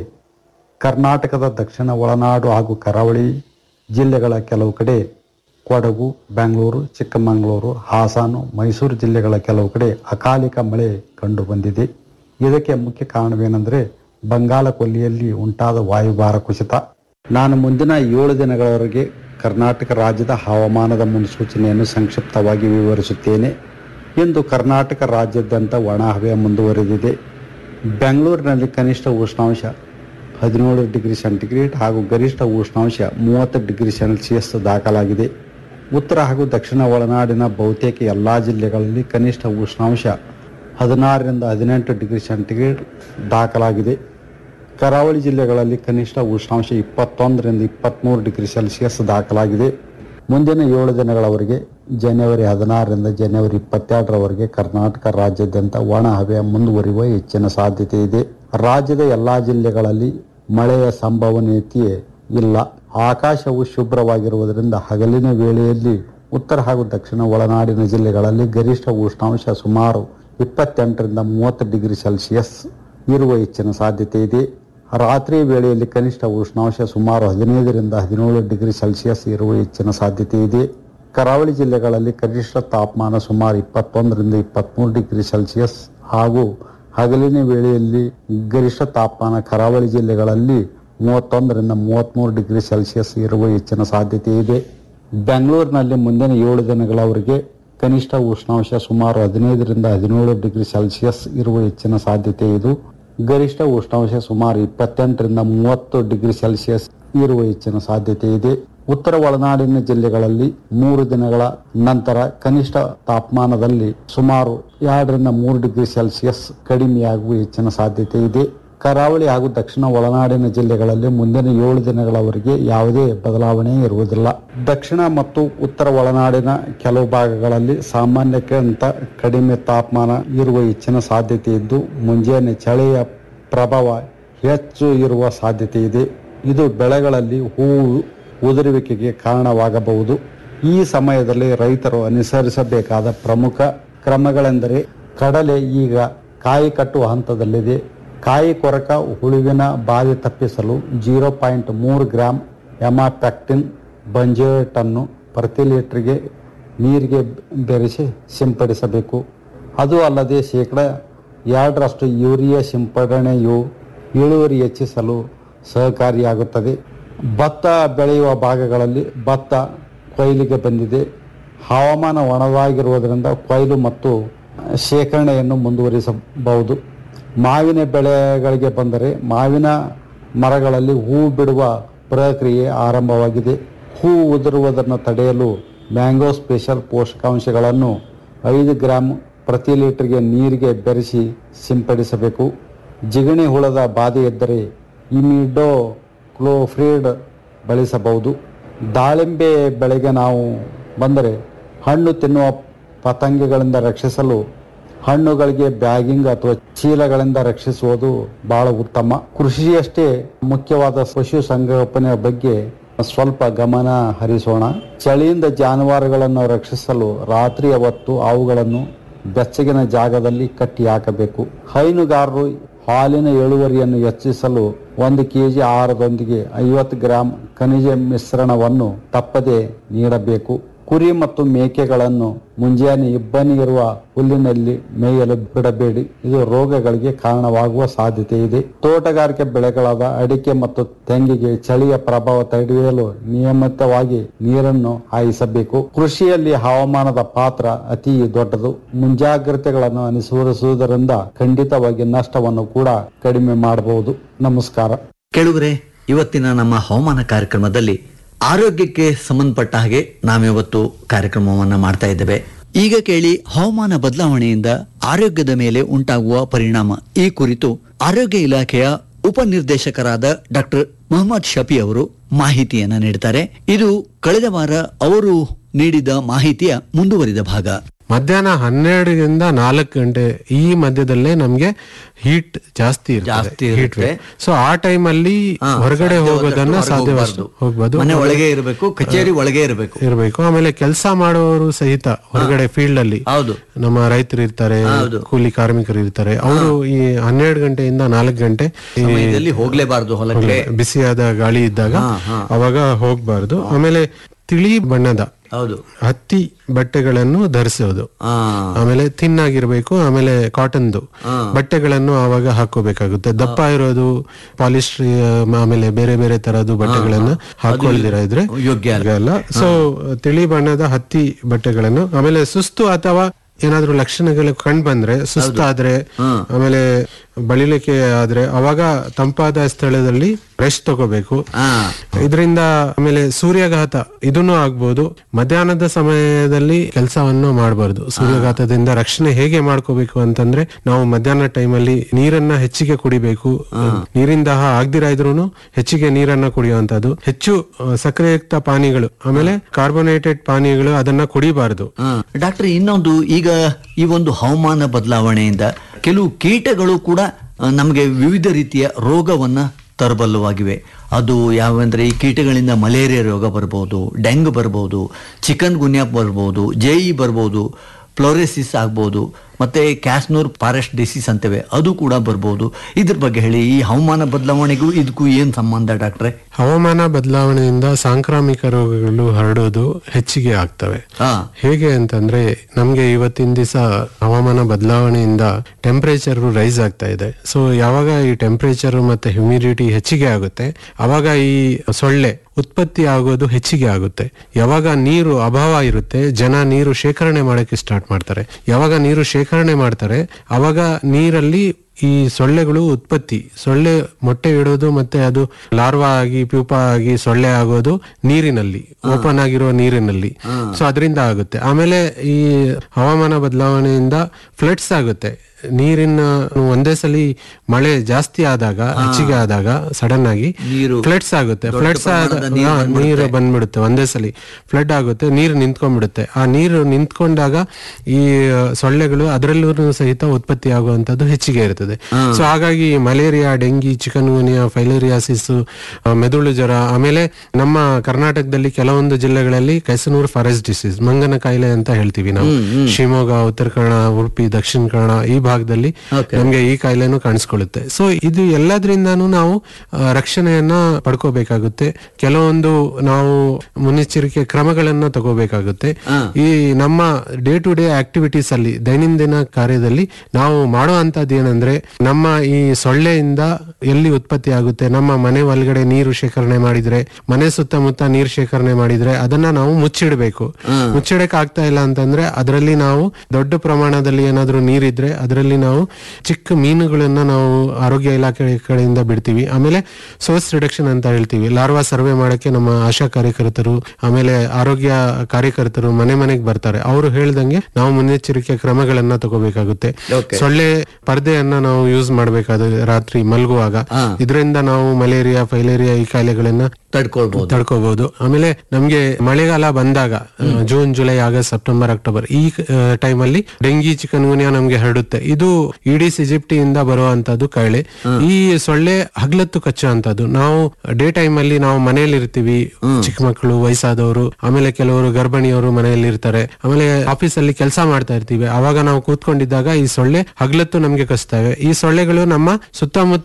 ಕರ್ನಾಟಕದ ದಕ್ಷಿಣ ಒಳನಾಡು ಹಾಗೂ ಕರಾವಳಿ ಜಿಲ್ಲೆಗಳ ಕೆಲವು ಕಡೆ ಕೊಡಗು ಬೆಂಗಳೂರು ಚಿಕ್ಕಮಗಳೂರು ಹಾಸನ ಮೈಸೂರು ಜಿಲ್ಲೆಗಳ ಕೆಲವು ಕಡೆ ಅಕಾಲಿಕ ಮಳೆ ಕಂಡುಬಂದಿದೆ ಇದಕ್ಕೆ ಮುಖ್ಯ ಕಾರಣವೇನೆಂದರೆ ಬಂಗಾಳ ಕೊಲ್ಲಿಯಲ್ಲಿ ಉಂಟಾದ ವಾಯುಭಾರ ಕುಸಿತ ನಾನು ಮುಂದಿನ ಏಳು ದಿನಗಳವರೆಗೆ ಕರ್ನಾಟಕ ರಾಜ್ಯದ ಹವಾಮಾನದ ಮುನ್ಸೂಚನೆಯನ್ನು ಸಂಕ್ಷಿಪ್ತವಾಗಿ ವಿವರಿಸುತ್ತೇನೆ ಇಂದು ಕರ್ನಾಟಕ ರಾಜ್ಯಾದ್ಯಂತ ಒಣ ಹವೆ ಮುಂದುವರೆದಿದೆ ಬೆಂಗಳೂರಿನಲ್ಲಿ ಕನಿಷ್ಠ ಉಷ್ಣಾಂಶ ಹದಿನೇಳು ಡಿಗ್ರಿ ಸೆಂಟಿಗ್ರೇಡ್ ಹಾಗೂ ಗರಿಷ್ಠ ಉಷ್ಣಾಂಶ ಮೂವತ್ತು ಡಿಗ್ರಿ ಸೆಲ್ಸಿಯಸ್ ದಾಖಲಾಗಿದೆ ಉತ್ತರ ಹಾಗೂ ದಕ್ಷಿಣ ಒಳನಾಡಿನ ಬಹುತೇಕ ಎಲ್ಲ ಜಿಲ್ಲೆಗಳಲ್ಲಿ ಕನಿಷ್ಠ ಉಷ್ಣಾಂಶ ಹದಿನಾರರಿಂದ ಹದಿನೆಂಟು ಡಿಗ್ರಿ ಸೆಂಟಿಗ್ರೇಡ್ ದಾಖಲಾಗಿದೆ ಕರಾವಳಿ ಜಿಲ್ಲೆಗಳಲ್ಲಿ ಕನಿಷ್ಠ ಉಷ್ಣಾಂಶ ಇಪ್ಪತ್ತೊಂದರಿಂದ ಇಪ್ಪತ್ತ್ಮೂರು ಡಿಗ್ರಿ ಸೆಲ್ಸಿಯಸ್ ದಾಖಲಾಗಿದೆ ಮುಂದಿನ ಏಳು ದಿನಗಳವರೆಗೆ ಜನವರಿ ಹದಿನಾರರಿಂದ ಜನವರಿ ಇಪ್ಪತ್ತೆರಡರವರೆಗೆ ಕರ್ನಾಟಕ ರಾಜ್ಯಾದ್ಯಂತ ಒಣ ಹವೆ ಮುಂದುವರಿಯುವ ಹೆಚ್ಚಿನ ಸಾಧ್ಯತೆ ಇದೆ ರಾಜ್ಯದ ಎಲ್ಲಾ ಜಿಲ್ಲೆಗಳಲ್ಲಿ ಮಳೆಯ ಸಂಭವನೀಯತೆಯೇ ಇಲ್ಲ ಆಕಾಶವು ಶುಭ್ರವಾಗಿರುವುದರಿಂದ ಹಗಲಿನ ವೇಳೆಯಲ್ಲಿ ಉತ್ತರ ಹಾಗೂ ದಕ್ಷಿಣ ಒಳನಾಡಿನ ಜಿಲ್ಲೆಗಳಲ್ಲಿ ಗರಿಷ್ಠ ಉಷ್ಣಾಂಶ ಸುಮಾರು ಇಪ್ಪತ್ತೆಂಟರಿಂದ ಮೂವತ್ತು ಡಿಗ್ರಿ ಸೆಲ್ಸಿಯಸ್ ಇರುವ ಹೆಚ್ಚಿನ ಸಾಧ್ಯತೆ ಇದೆ ರಾತ್ರಿ ವೇಳೆಯಲ್ಲಿ ಕನಿಷ್ಠ ಉಷ್ಣಾಂಶ ಸುಮಾರು ಹದಿನೈದರಿಂದ ಹದಿನೇಳು ಡಿಗ್ರಿ ಸೆಲ್ಸಿಯಸ್ ಇರುವ ಹೆಚ್ಚಿನ ಸಾಧ್ಯತೆ ಇದೆ ಕರಾವಳಿ ಜಿಲ್ಲೆಗಳಲ್ಲಿ ಕನಿಷ್ಠ ತಾಪಮಾನ ಸುಮಾರು ಇಪ್ಪತ್ತೊಂದರಿಂದ ಇಪ್ಪತ್ತ್ಮೂರು ಡಿಗ್ರಿ ಸೆಲ್ಸಿಯಸ್ ಹಾಗೂ ಹಗಲಿನ ವೇಳೆಯಲ್ಲಿ ಗರಿಷ್ಠ ತಾಪಮಾನ ಕರಾವಳಿ ಜಿಲ್ಲೆಗಳಲ್ಲಿ ಮೂವತ್ತೊಂದರಿಂದ ಮೂವತ್ತ್ಮೂರು ಡಿಗ್ರಿ ಸೆಲ್ಸಿಯಸ್ ಇರುವ ಹೆಚ್ಚಿನ ಸಾಧ್ಯತೆ ಇದೆ ಬೆಂಗಳೂರಿನಲ್ಲಿ ಮುಂದಿನ ಏಳು ದಿನಗಳವರೆಗೆ ಕನಿಷ್ಠ ಉಷ್ಣಾಂಶ ಸುಮಾರು ಹದಿನೈದರಿಂದ ಹದಿನೇಳು ಡಿಗ್ರಿ ಸೆಲ್ಸಿಯಸ್ ಇರುವ ಹೆಚ್ಚಿನ ಸಾಧ್ಯತೆ ಇದು ಗರಿಷ್ಠ ಉಷ್ಣಾಂಶ ಸುಮಾರು ಇಪ್ಪತ್ತೆಂಟರಿಂದ ಮೂವತ್ತು ಡಿಗ್ರಿ ಸೆಲ್ಸಿಯಸ್ ಇರುವ ಹೆಚ್ಚಿನ ಸಾಧ್ಯತೆ ಇದೆ ಉತ್ತರ ಒಳನಾಡಿನ ಜಿಲ್ಲೆಗಳಲ್ಲಿ ಮೂರು ದಿನಗಳ ನಂತರ ಕನಿಷ್ಠ ತಾಪಮಾನದಲ್ಲಿ ಸುಮಾರು ಎರಡರಿಂದ ಮೂರು ಡಿಗ್ರಿ ಸೆಲ್ಸಿಯಸ್ ಕಡಿಮೆಯಾಗುವ ಹೆಚ್ಚಿನ ಸಾಧ್ಯತೆ ಇದೆ ಕರಾವಳಿ ಹಾಗೂ ದಕ್ಷಿಣ ಒಳನಾಡಿನ ಜಿಲ್ಲೆಗಳಲ್ಲಿ ಮುಂದಿನ ಏಳು ದಿನಗಳವರೆಗೆ ಯಾವುದೇ ಬದಲಾವಣೆ ಇರುವುದಿಲ್ಲ ದಕ್ಷಿಣ ಮತ್ತು ಉತ್ತರ ಒಳನಾಡಿನ ಕೆಲವು ಭಾಗಗಳಲ್ಲಿ ಸಾಮಾನ್ಯಕ್ಕಿಂತ ಕಡಿಮೆ ತಾಪಮಾನ ಇರುವ ಹೆಚ್ಚಿನ ಸಾಧ್ಯತೆ ಇದ್ದು ಮುಂಜಾನೆ ಚಳಿಯ ಪ್ರಭಾವ ಹೆಚ್ಚು ಇರುವ ಸಾಧ್ಯತೆ ಇದೆ ಇದು ಬೆಳೆಗಳಲ್ಲಿ ಹೂವು ಉದುರುವಿಕೆಗೆ ಕಾರಣವಾಗಬಹುದು ಈ ಸಮಯದಲ್ಲಿ ರೈತರು ಅನುಸರಿಸಬೇಕಾದ ಪ್ರಮುಖ ಕ್ರಮಗಳೆಂದರೆ ಕಡಲೆ ಈಗ ಕಾಯಿ ಕಟ್ಟುವ ಹಂತದಲ್ಲಿದೆ ಕಾಯಿ ಕೊರಕ ಹುಳುವಿನ ಬಾಧೆ ತಪ್ಪಿಸಲು ಜೀರೋ ಪಾಯಿಂಟ್ ಮೂರು ಗ್ರಾಂ ಎಮಾಪ್ಯಾಕ್ಟಿನ್ ಬಂಜೇಟನ್ನು ಪ್ರತಿ ಲೀಟರ್ಗೆ ನೀರಿಗೆ ಬೆರೆಸಿ ಸಿಂಪಡಿಸಬೇಕು ಅದು ಅಲ್ಲದೆ ಶೇಕಡ ಎರಡರಷ್ಟು ಯೂರಿಯಾ ಸಿಂಪಡಣೆಯು ಇಳುವರಿ ಹೆಚ್ಚಿಸಲು ಸಹಕಾರಿಯಾಗುತ್ತದೆ ಭತ್ತ ಬೆಳೆಯುವ ಭಾಗಗಳಲ್ಲಿ ಭತ್ತ ಕೊಯ್ಲಿಗೆ ಬಂದಿದೆ ಹವಾಮಾನ ಒಣವಾಗಿರುವುದರಿಂದ ಕೊಯ್ಲು ಮತ್ತು ಶೇಖರಣೆಯನ್ನು ಮುಂದುವರಿಸಬಹುದು ಮಾವಿನ ಬೆಳೆಗಳಿಗೆ ಬಂದರೆ ಮಾವಿನ ಮರಗಳಲ್ಲಿ ಹೂವು ಬಿಡುವ ಪ್ರಕ್ರಿಯೆ ಆರಂಭವಾಗಿದೆ ಹೂವು ಉದುರುವುದನ್ನು ತಡೆಯಲು ಮ್ಯಾಂಗೋ ಸ್ಪೆಷಲ್ ಪೋಷಕಾಂಶಗಳನ್ನು ಐದು ಗ್ರಾಂ ಪ್ರತಿ ಲೀಟರ್ಗೆ ನೀರಿಗೆ ಬೆರೆಸಿ ಸಿಂಪಡಿಸಬೇಕು ಜಿಗಣಿ ಹುಳದ ಬಾಧೆ ಇದ್ದರೆ ಇಮಿಡೋ ಕ್ಲೋಫ್ರೀಡ್ ಬಳಸಬಹುದು ದಾಳಿಂಬೆ ಬೆಳೆಗೆ ನಾವು ಬಂದರೆ ಹಣ್ಣು ತಿನ್ನುವ ಪತಂಗಗಳಿಂದ ರಕ್ಷಿಸಲು ಹಣ್ಣುಗಳಿಗೆ ಬ್ಯಾಗಿಂಗ್ ಅಥವಾ ಚೀಲಗಳಿಂದ ರಕ್ಷಿಸುವುದು ಬಹಳ ಉತ್ತಮ ಕೃಷಿಯಷ್ಟೇ ಮುಖ್ಯವಾದ ಪಶು ಸಂಗೋಪನೆಯ ಬಗ್ಗೆ ಸ್ವಲ್ಪ ಗಮನ ಹರಿಸೋಣ ಚಳಿಯಿಂದ ಜಾನುವಾರುಗಳನ್ನು ರಕ್ಷಿಸಲು ರಾತ್ರಿಯ ಹೊತ್ತು ಅವುಗಳನ್ನು ಬೆಚ್ಚಗಿನ ಜಾಗದಲ್ಲಿ ಕಟ್ಟಿ ಹಾಕಬೇಕು ಹೈನುಗಾರರು ಹಾಲಿನ ಇಳುವರಿಯನ್ನು ಹೆಚ್ಚಿಸಲು ಒಂದು ಕೆಜಿ ಆಹಾರದೊಂದಿಗೆ ಐವತ್ತು ಗ್ರಾಂ ಖನಿಜ ಮಿಶ್ರಣವನ್ನು ತಪ್ಪದೆ ನೀಡಬೇಕು ಕುರಿ ಮತ್ತು ಮೇಕೆಗಳನ್ನು ಮುಂಜಾನೆ ಇಬ್ಬನಿ ಇರುವ ಹುಲ್ಲಿನಲ್ಲಿ ಮೇಯಲು ಬಿಡಬೇಡಿ ಇದು ರೋಗಗಳಿಗೆ ಕಾರಣವಾಗುವ ಸಾಧ್ಯತೆ ಇದೆ ತೋಟಗಾರಿಕೆ ಬೆಳೆಗಳಾದ ಅಡಿಕೆ ಮತ್ತು ತೆಂಗಿಗೆ ಚಳಿಯ ಪ್ರಭಾವ ತಡೆಯಲು ನಿಯಮಿತವಾಗಿ ನೀರನ್ನು ಹಾಯಿಸಬೇಕು ಕೃಷಿಯಲ್ಲಿ ಹವಾಮಾನದ ಪಾತ್ರ ಅತಿ ದೊಡ್ಡದು ಮುಂಜಾಗ್ರತೆಗಳನ್ನು ಅನುಸರಿಸುವುದರಿಂದ ಖಂಡಿತವಾಗಿ ನಷ್ಟವನ್ನು ಕೂಡ ಕಡಿಮೆ ಮಾಡಬಹುದು ನಮಸ್ಕಾರ ಕೇಳುಗರೆ ಇವತ್ತಿನ ನಮ್ಮ ಹವಾಮಾನ ಕಾರ್ಯಕ್ರಮದಲ್ಲಿ ಆರೋಗ್ಯಕ್ಕೆ ಸಂಬಂಧಪಟ್ಟ ಹಾಗೆ ನಾವಿವತ್ತು ಕಾರ್ಯಕ್ರಮವನ್ನ ಮಾಡ್ತಾ ಇದ್ದೇವೆ ಈಗ ಕೇಳಿ ಹವಾಮಾನ ಬದಲಾವಣೆಯಿಂದ ಆರೋಗ್ಯದ ಮೇಲೆ ಉಂಟಾಗುವ ಪರಿಣಾಮ ಈ ಕುರಿತು ಆರೋಗ್ಯ ಇಲಾಖೆಯ ಉಪನಿರ್ದೇಶಕರಾದ ಡಾಕ್ಟರ್ ಮೊಹಮ್ಮದ್ ಶಫಿ ಅವರು ಮಾಹಿತಿಯನ್ನ ನೀಡ್ತಾರೆ ಇದು ಕಳೆದ ವಾರ ಅವರು ನೀಡಿದ ಮಾಹಿತಿಯ ಮುಂದುವರಿದ ಭಾಗ ಮಧ್ಯಾಹ್ನ ಹನ್ನೆರಡರಿಂದ ನಾಲ್ಕು ಗಂಟೆ ಈ ಮಧ್ಯದಲ್ಲೇ ನಮ್ಗೆ ಹೀಟ್ ಜಾಸ್ತಿ ಜಾಸ್ತಿ ಇರುತ್ತೆ ಇರುತ್ತೆ. ಸೊ ಆ ಟೈಮ್ ಅಲ್ಲಿ ಹಾ, ಹೊರಗಡೆ ಸಾಧ್ಯವಾದಷ್ಟು ಹೋಗೋದನ್ನ ಹೊರಗೆ ಸಾಧ್ಯವಾದಷ್ಟು ಹೋಗ್ಬಾರ್ದು. ಹೋಗ್ಬೋದು ಮನೆ ಒಳಗೆ ಇರಬೇಕು ಕಚೇರಿ ಒಳಗೆ ಇರಬೇಕು ಇರಬೇಕು ಆಮೇಲೆ ಕೆಲಸ ಮಾಡೋರು ಸಹಿತ ಹೊರಗಡೆ ಫೀಲ್ಡ್ ಅಲ್ಲಿ ಹೌದು ನಮ್ಮ ರೈತರು ಇರ್ತಾರೆ ಹೌದು. ಕೂಲಿ ಕಾರ್ಮಿಕರು ಇರ್ತಾರೆ ಅವರು ಈ ಹನ್ನೆರಡು ಗಂಟೆಯಿಂದ ನಾಲ್ಕು ಗಂಟೆ ಈ ಸಮಯದಲ್ಲಿ ಹೋಗ್ಲೇಬಾರ್ದು ಹೊಲಕ್ಕೆ ಬಿಸಿಯಾದ ಗಾಳಿ ಇದ್ದಾಗ ಹಾ, ಹಾ. ಅವಾಗ ಹೋಗ್ಬಾರ್ದು ಆಮೇಲೆ ತಿಳಿ ಬಣ್ಣದ ಹೌದು ಹತ್ತಿ ಬಟ್ಟೆಗಳನ್ನು ಧರಿಸೋದು ಆ ಆಮೇಲೆ ಥಿನ್ ಆಗಿರ್ಬೇಕು ಆಮೇಲೆ ಕಾಟನ್ದು ಬಟ್ಟೆಗಳನ್ನು ಆವಾಗ ಹಾಕೋಬೇಕಾಗುತ್ತೆ ದಪ್ಪ ಇರೋದು ಪಾಲಿಸ್ಟ್ರಿ ಆಮೇಲೆ ಬೇರೆ ಬೇರೆ ತರದ್ದು ಬಟ್ಟೆಗಳನ್ನು ಹಾಕೊಳ್ದಿರ ಇದ್ರೆ ಯೋಗ್ಯ ಅಲ್ಲ. ಅಲ್ಲ ಸೊ ತಿಳಿ ಬಣ್ಣದ ಹತ್ತಿ ಬಟ್ಟೆಗಳನ್ನು ಆಮೇಲೆ ಸುಸ್ತು ಅಥವಾ ಏನಾದ್ರೂ ಲಕ್ಷಣಗಳು ಕಂಡು ಬಂದ್ರೆ ಸುಸ್ತಾದ್ರೆ ಆಮೇಲೆ ಬಳಲಿಕೆ ಆದ್ರೆ ಅವಾಗ ತಂಪಾದ ಸ್ಥಳದಲ್ಲಿ ರೆಸ್ಟ್ ತಗೋಬೇಕು ಆ ಇದರಿಂದ ಆಮೇಲೆ ಸೂರ್ಯಾಘಾತ ಇದನ್ನು ಆಗ್ಬೋದು ಮಧ್ಯಾಹ್ನದ ಸಮಯದಲ್ಲಿ ಕೆಲಸವನ್ನು ಮಾಡಬಾರ್ದು ಸೂರ್ಯಾಘಾತದಿಂದ ರಕ್ಷಣೆ ಹೇಗೆ ಮಾಡ್ಕೋಬೇಕು ಅಂತಂದ್ರೆ ನಾವು ಮಧ್ಯಾಹ್ನ ಟೈಮಲ್ಲಿ ನೀರನ್ನ ಹೆಚ್ಚಿಗೆ ಕುಡಿಬೇಕು ನೀರಿನ ದಾಹ ಆಗ್ದಿರ ಇದ್ರೂನು ಹೆಚ್ಚಿಗೆ ನೀರನ್ನ ಕುಡಿಯುವಂತದ್ದು ಹೆಚ್ಚು ಆ, ಸಕ್ಕರೆಯುಕ್ತ ಪಾನೀಯಗಳು ಆಮೇಲೆ ಕಾರ್ಬೋನೇಟೆಡ್ ಪಾನೀಯಗಳು ಅದನ್ನ ಕುಡಿಬಾರದು ಡಾಕ್ಟರ್ ಇನ್ನೊಂದು ಈಗ ಈ ಒಂದು ಹವಾಮಾನ ಬದಲಾವಣೆಯಿಂದ ಕೆಲವು ಕೀಟಗಳು ಕೂಡ ಆ, ನಮಗೆ ವಿವಿಧ ರೀತಿಯ ರೋಗವನ್ನ ತರಬಲ್ಲವಾಗಿವೆ ಅದು ಯಾವಂದ್ರೆ ಈ ಕೀಟಗಳಿಂದ ಮಲೇರಿಯಾ ರೋಗ ಬರ್ಬೋದು ಡೆಂಗ್ ಬರ್ಬೋದು ಚಿಕನ್ ಗುನ್ಯಾ ಬರ್ಬೋದು ಜೆಇ ಬರ್ಬೋದು ಫ್ಲೋರೆಸಿಸ್ ಆಗ್ಬೋದು ಮತ್ತೆ ಕ್ಯಾಸ್ನೂರ್ ಫಾರೆಸ್ಟ್ ಡಿಸೀಸ್ ಅಂತೇವೆ ಅದು ಕೂಡ ಬರ್ಬೋದು ಇದ್ರ ಬಗ್ಗೆ ಹೇಳಿ ಈ ಹವಾಮಾನ ಬದಲಾವಣೆಗೂ ಇದಕ್ಕೂ ಏನ್ ಸಂಬಂಧ ಡಾಕ್ಟ್ರೆ ಹವಾಮಾನ ಬದಲಾವಣೆಯಿಂದ ಸಾಂಕ್ರಾಮಿಕ ರೋಗಗಳು ಹರಡೋದು ಹೆಚ್ಚಿಗೆ ಆಗ್ತವೆ ಹಾ ಹೇಗೆ ಅಂತಂದ್ರೆ ನಮ್ಗೆ ಇವತ್ತಿನ ದಿವಸ ಹವಾಮಾನ ಬದಲಾವಣೆಯಿಂದ ಟೆಂಪರೇಚರ್ ರೈಸ್ ಆಗ್ತಾ ಇದೆ ಸೊ ಯಾವಾಗ ಈ ಟೆಂಪರೇಚರ್ ಮತ್ತೆ ಹ್ಯುಮಿಡಿಟಿ ಹೆಚ್ಚಿಗೆ ಆಗುತ್ತೆ ಅವಾಗ ಈ ಸೊಳ್ಳೆ ಉತ್ಪತ್ತಿ ಆಗೋದು ಹೆಚ್ಚಿಗೆ ಆಗುತ್ತೆ ಯಾವಾಗ ನೀರು ಅಭಾವ ಇರುತ್ತೆ ಜನ ನೀರು ಶೇಖರಣೆ ಮಾಡಕ್ಕೆ ಸ್ಟಾರ್ಟ್ ಮಾಡ್ತಾರೆ ಯಾವಾಗ ನೀರು ಶೇಖರಣೆ ಮಾಡ್ತಾರೆ ಅವಾಗ ನೀರಲ್ಲಿ ಈ ಸೊಳ್ಳೆಗಳು ಉತ್ಪತ್ತಿ ಸೊಳ್ಳೆ ಮೊಟ್ಟೆ ಇಡೋದು ಮತ್ತೆ ಅದು ಲಾರ್ವಾ ಆಗಿ ಪ್ಯೂಪ ಆಗಿ ಸೊಳ್ಳೆ ಆಗೋದು ನೀರಿನಲ್ಲಿ ಓಪನ್ ಆಗಿರೋ ನೀರಿನಲ್ಲಿ ಸೊ ಅದರಿಂದ ಆಗುತ್ತೆ ಆಮೇಲೆ ಈ ಹವಾಮಾನ ಬದಲಾವಣೆಯಿಂದ ಫ್ಲಡ್ಸ್ ಆಗುತ್ತೆ ನೀರಿನ ಒಂದೇ ಸಲಿ ಮಳೆ ಜಾಸ್ತಿ ಆದಾಗ ಹೆಚ್ಚಿಗೆ ಆದಾಗ ಸಡನ್ ಆಗಿ ನೀರು ಫ್ಲಡ್ಸ್ ಆಗುತ್ತೆ ದೊಡ್ಡ ಫ್ಲಡ್ಸ್ ಪ್ರಮಾಣದ ನೀರು ನೀರು ಬಂದ್ಬಿಡುತ್ತೆ. ಬಂದ್ಬಿಡುತ್ತೆ ಒಂದೇ ಸಲಿ ಫ್ಲಡ್ ಆಗುತ್ತೆ ನೀರು ನಿಂತ್ಕೊಂಡ್ಬಿಡುತ್ತೆ ಆ ನೀರು ನಿಂತ್ಕೊಂಡಾಗ ಈ ಸೊಳ್ಳೆಗಳು ಅದರಲ್ಲೂ ಸಹಿತ ಉತ್ಪತ್ತಿ ಆಗುವಂತದ್ದು ಹೆಚ್ಚಿಗೆ ಇರ್ತದೆ ಸೊ ಹಾಗಾಗಿ malaria dengue chikungunya filariasis ಮೆದುಳು ಜ್ವರ ಆಮೇಲೆ ನಮ್ಮ ಕರ್ನಾಟಕದಲ್ಲಿ ಕೆಲವೊಂದು ಜಿಲ್ಲೆಗಳಲ್ಲಿ ಕೈಸನೂರ್ ಫಾರೆಸ್ಟ್ ಡಿಸೀಸ್ ಮಂಗನ ಕಾಯಿಲೆ ಅಂತ ಹೇಳ್ತೀವಿ ನಾವು ಶಿವಮೊಗ್ಗ ಉತ್ತರ ಕನ್ನಡ ಉಡುಪಿ ದಕ್ಷಿಣ ಕನ್ನಡ ಈ ಭಾಗದಲ್ಲಿ ನಮ್ಗೆ ಈ ಕಾಯಿಲೆನೂ ಕಾಣಿಸ್ಕೊಳ್ಳುತ್ತೆ ಸೊ ಇದು ಎಲ್ಲದ್ರಿಂದಾನು ನಾವು ಆ, ರಕ್ಷಣೆಯನ್ನ ಪಡ್ಕೋಬೇಕಾಗುತ್ತೆ ಕೆಲವೊಂದು ನಾವು ಮುನ್ನೆಚ್ಚರಿಕೆ ಕ್ರಮಗಳನ್ನ ತಗೋಬೇಕಾಗುತ್ತೆ ಈ ನಮ್ಮ ಡೇ ಟು ಡೇ ಆಕ್ಟಿವಿಟೀಸ್ ಅಲ್ಲಿ ದೈನಂದಿನ ಕಾರ್ಯದಲ್ಲಿ ನಾವು ಮಾಡುವಂತದ್ದು ಏನಂದ್ರೆ ನಮ್ಮ ಈ ಸೊಳ್ಳೆಯಿಂದ ಎಲ್ಲಿ ಉತ್ಪತ್ತಿ ಆಗುತ್ತೆ ನಮ್ಮ ಮನೆ ಒಳಗಡೆ ನೀರು ಶೇಖರಣೆ ಮಾಡಿದ್ರೆ ಮನೆ ಸುತ್ತಮುತ್ತ ನೀರು ಶೇಖರಣೆ ಮಾಡಿದ್ರೆ ಅದನ್ನ ನಾವು ಮುಚ್ಚಿಡಬೇಕು ಮುಚ್ಚಿಡಕ್ ಆಗ್ತಾ ಇಲ್ಲ ಅಂತಂದ್ರೆ ಅದರಲ್ಲಿ ನಾವು ದೊಡ್ಡ ಪ್ರಮಾಣದಲ್ಲಿ ಏನಾದ್ರೂ ನೀರಿದ್ರೆ ಅದರಲ್ಲಿ ನಾವು ಚಿಕ್ಕ ಮೀನುಗಳನ್ನ ನಾವು ಆರೋಗ್ಯ ಇಲಾಖೆ ಕಡೆಯಿಂದ ಬಿಡ್ತೀವಿ ಆಮೇಲೆ ಸೋರ್ಸ್ ರಿಡಕ್ಷನ್ ಅಂತ ಹೇಳ್ತೀವಿ ಲಾರ್ವಾ ಸರ್ವೆ ಮಾಡಕ್ಕೆ ನಮ್ಮ ಆಶಾ ಕಾರ್ಯಕರ್ತರು ಆಮೇಲೆ ಆರೋಗ್ಯ ಕಾರ್ಯಕರ್ತರು ಮನೆ ಮನೆಗೆ ಬರ್ತಾರೆ ಅವರು ಹೇಳ್ದಂಗೆ ನಾವು ಮುನ್ನೆಚ್ಚರಿಕೆ ಕ್ರಮಗಳನ್ನ ತಗೋಬೇಕಾಗುತ್ತೆ ಸೊಳ್ಳೆ ಪರ್ದೆಯನ್ನ ನಾವು ಯೂಸ್ ಮಾಡಬೇಕಾದ್ರೆ ರಾತ್ರಿ ಮಲಗುವಾಗ ಇದರಿಂದ ನಾವು ಮಲೇರಿಯಾ ಫೈಲೇರಿಯಾ ಈ ಕಾಯಿಲೆಗಳನ್ನ ತಡ್ಕೊಳ್ಬಹುದು ತಡ್ಕೋಬಹುದು ಆಮೇಲೆ ನಮ್ಗೆ ಮಳೆಗಾಲ ಬಂದಾಗ ಆ, June July August September October ಈ ಟೈಮ್ ಅಲ್ಲಿ ಡೆಂಗಿ ಚಿಕನ್ ಗುನಿಯಾ ನಮ್ಗೆ ಹರಡುತ್ತೆ ಇದು ಈಡಿಸ್ ಇಜಿಪ್ಟಿಯಿಂದ ಬರುವಂತದ್ದು ಕಾಯಿಲೆ ಈ ಸೊಳ್ಳೆ ಹಗ್ಲತ್ತು ಕಚ್ಚುವಂತದ್ದು ನಾವು ಡೇ ಟೈಮ್ ಅಲ್ಲಿ ನಾವು ಮನೆಯಲ್ಲಿ ಇರ್ತೀವಿ ಚಿಕ್ಕ ಮಕ್ಕಳು ವಯಸ್ಸಾದವರು ಆಮೇಲೆ ಕೆಲವರು ಗರ್ಭಿಣಿಯವರು ಮನೆಯಲ್ಲಿ ಇರ್ತಾರೆ ಆಮೇಲೆ ಆಫೀಸ್ ಅಲ್ಲಿ ಕೆಲಸ ಮಾಡ್ತಾ ಇರ್ತೀವಿ ಅವಾಗ ನಾವು ಕೂತ್ಕೊಂಡಿದ್ದಾಗ ಈ ಸೊಳ್ಳೆ ಹಗ್ಲತ್ತು ನಮ್ಗೆ ಕಚ್ತವೆ ಈ ಸೊಳ್ಳೆಗಳು ನಮ್ಮ ಸುತ್ತಮುತ್ತ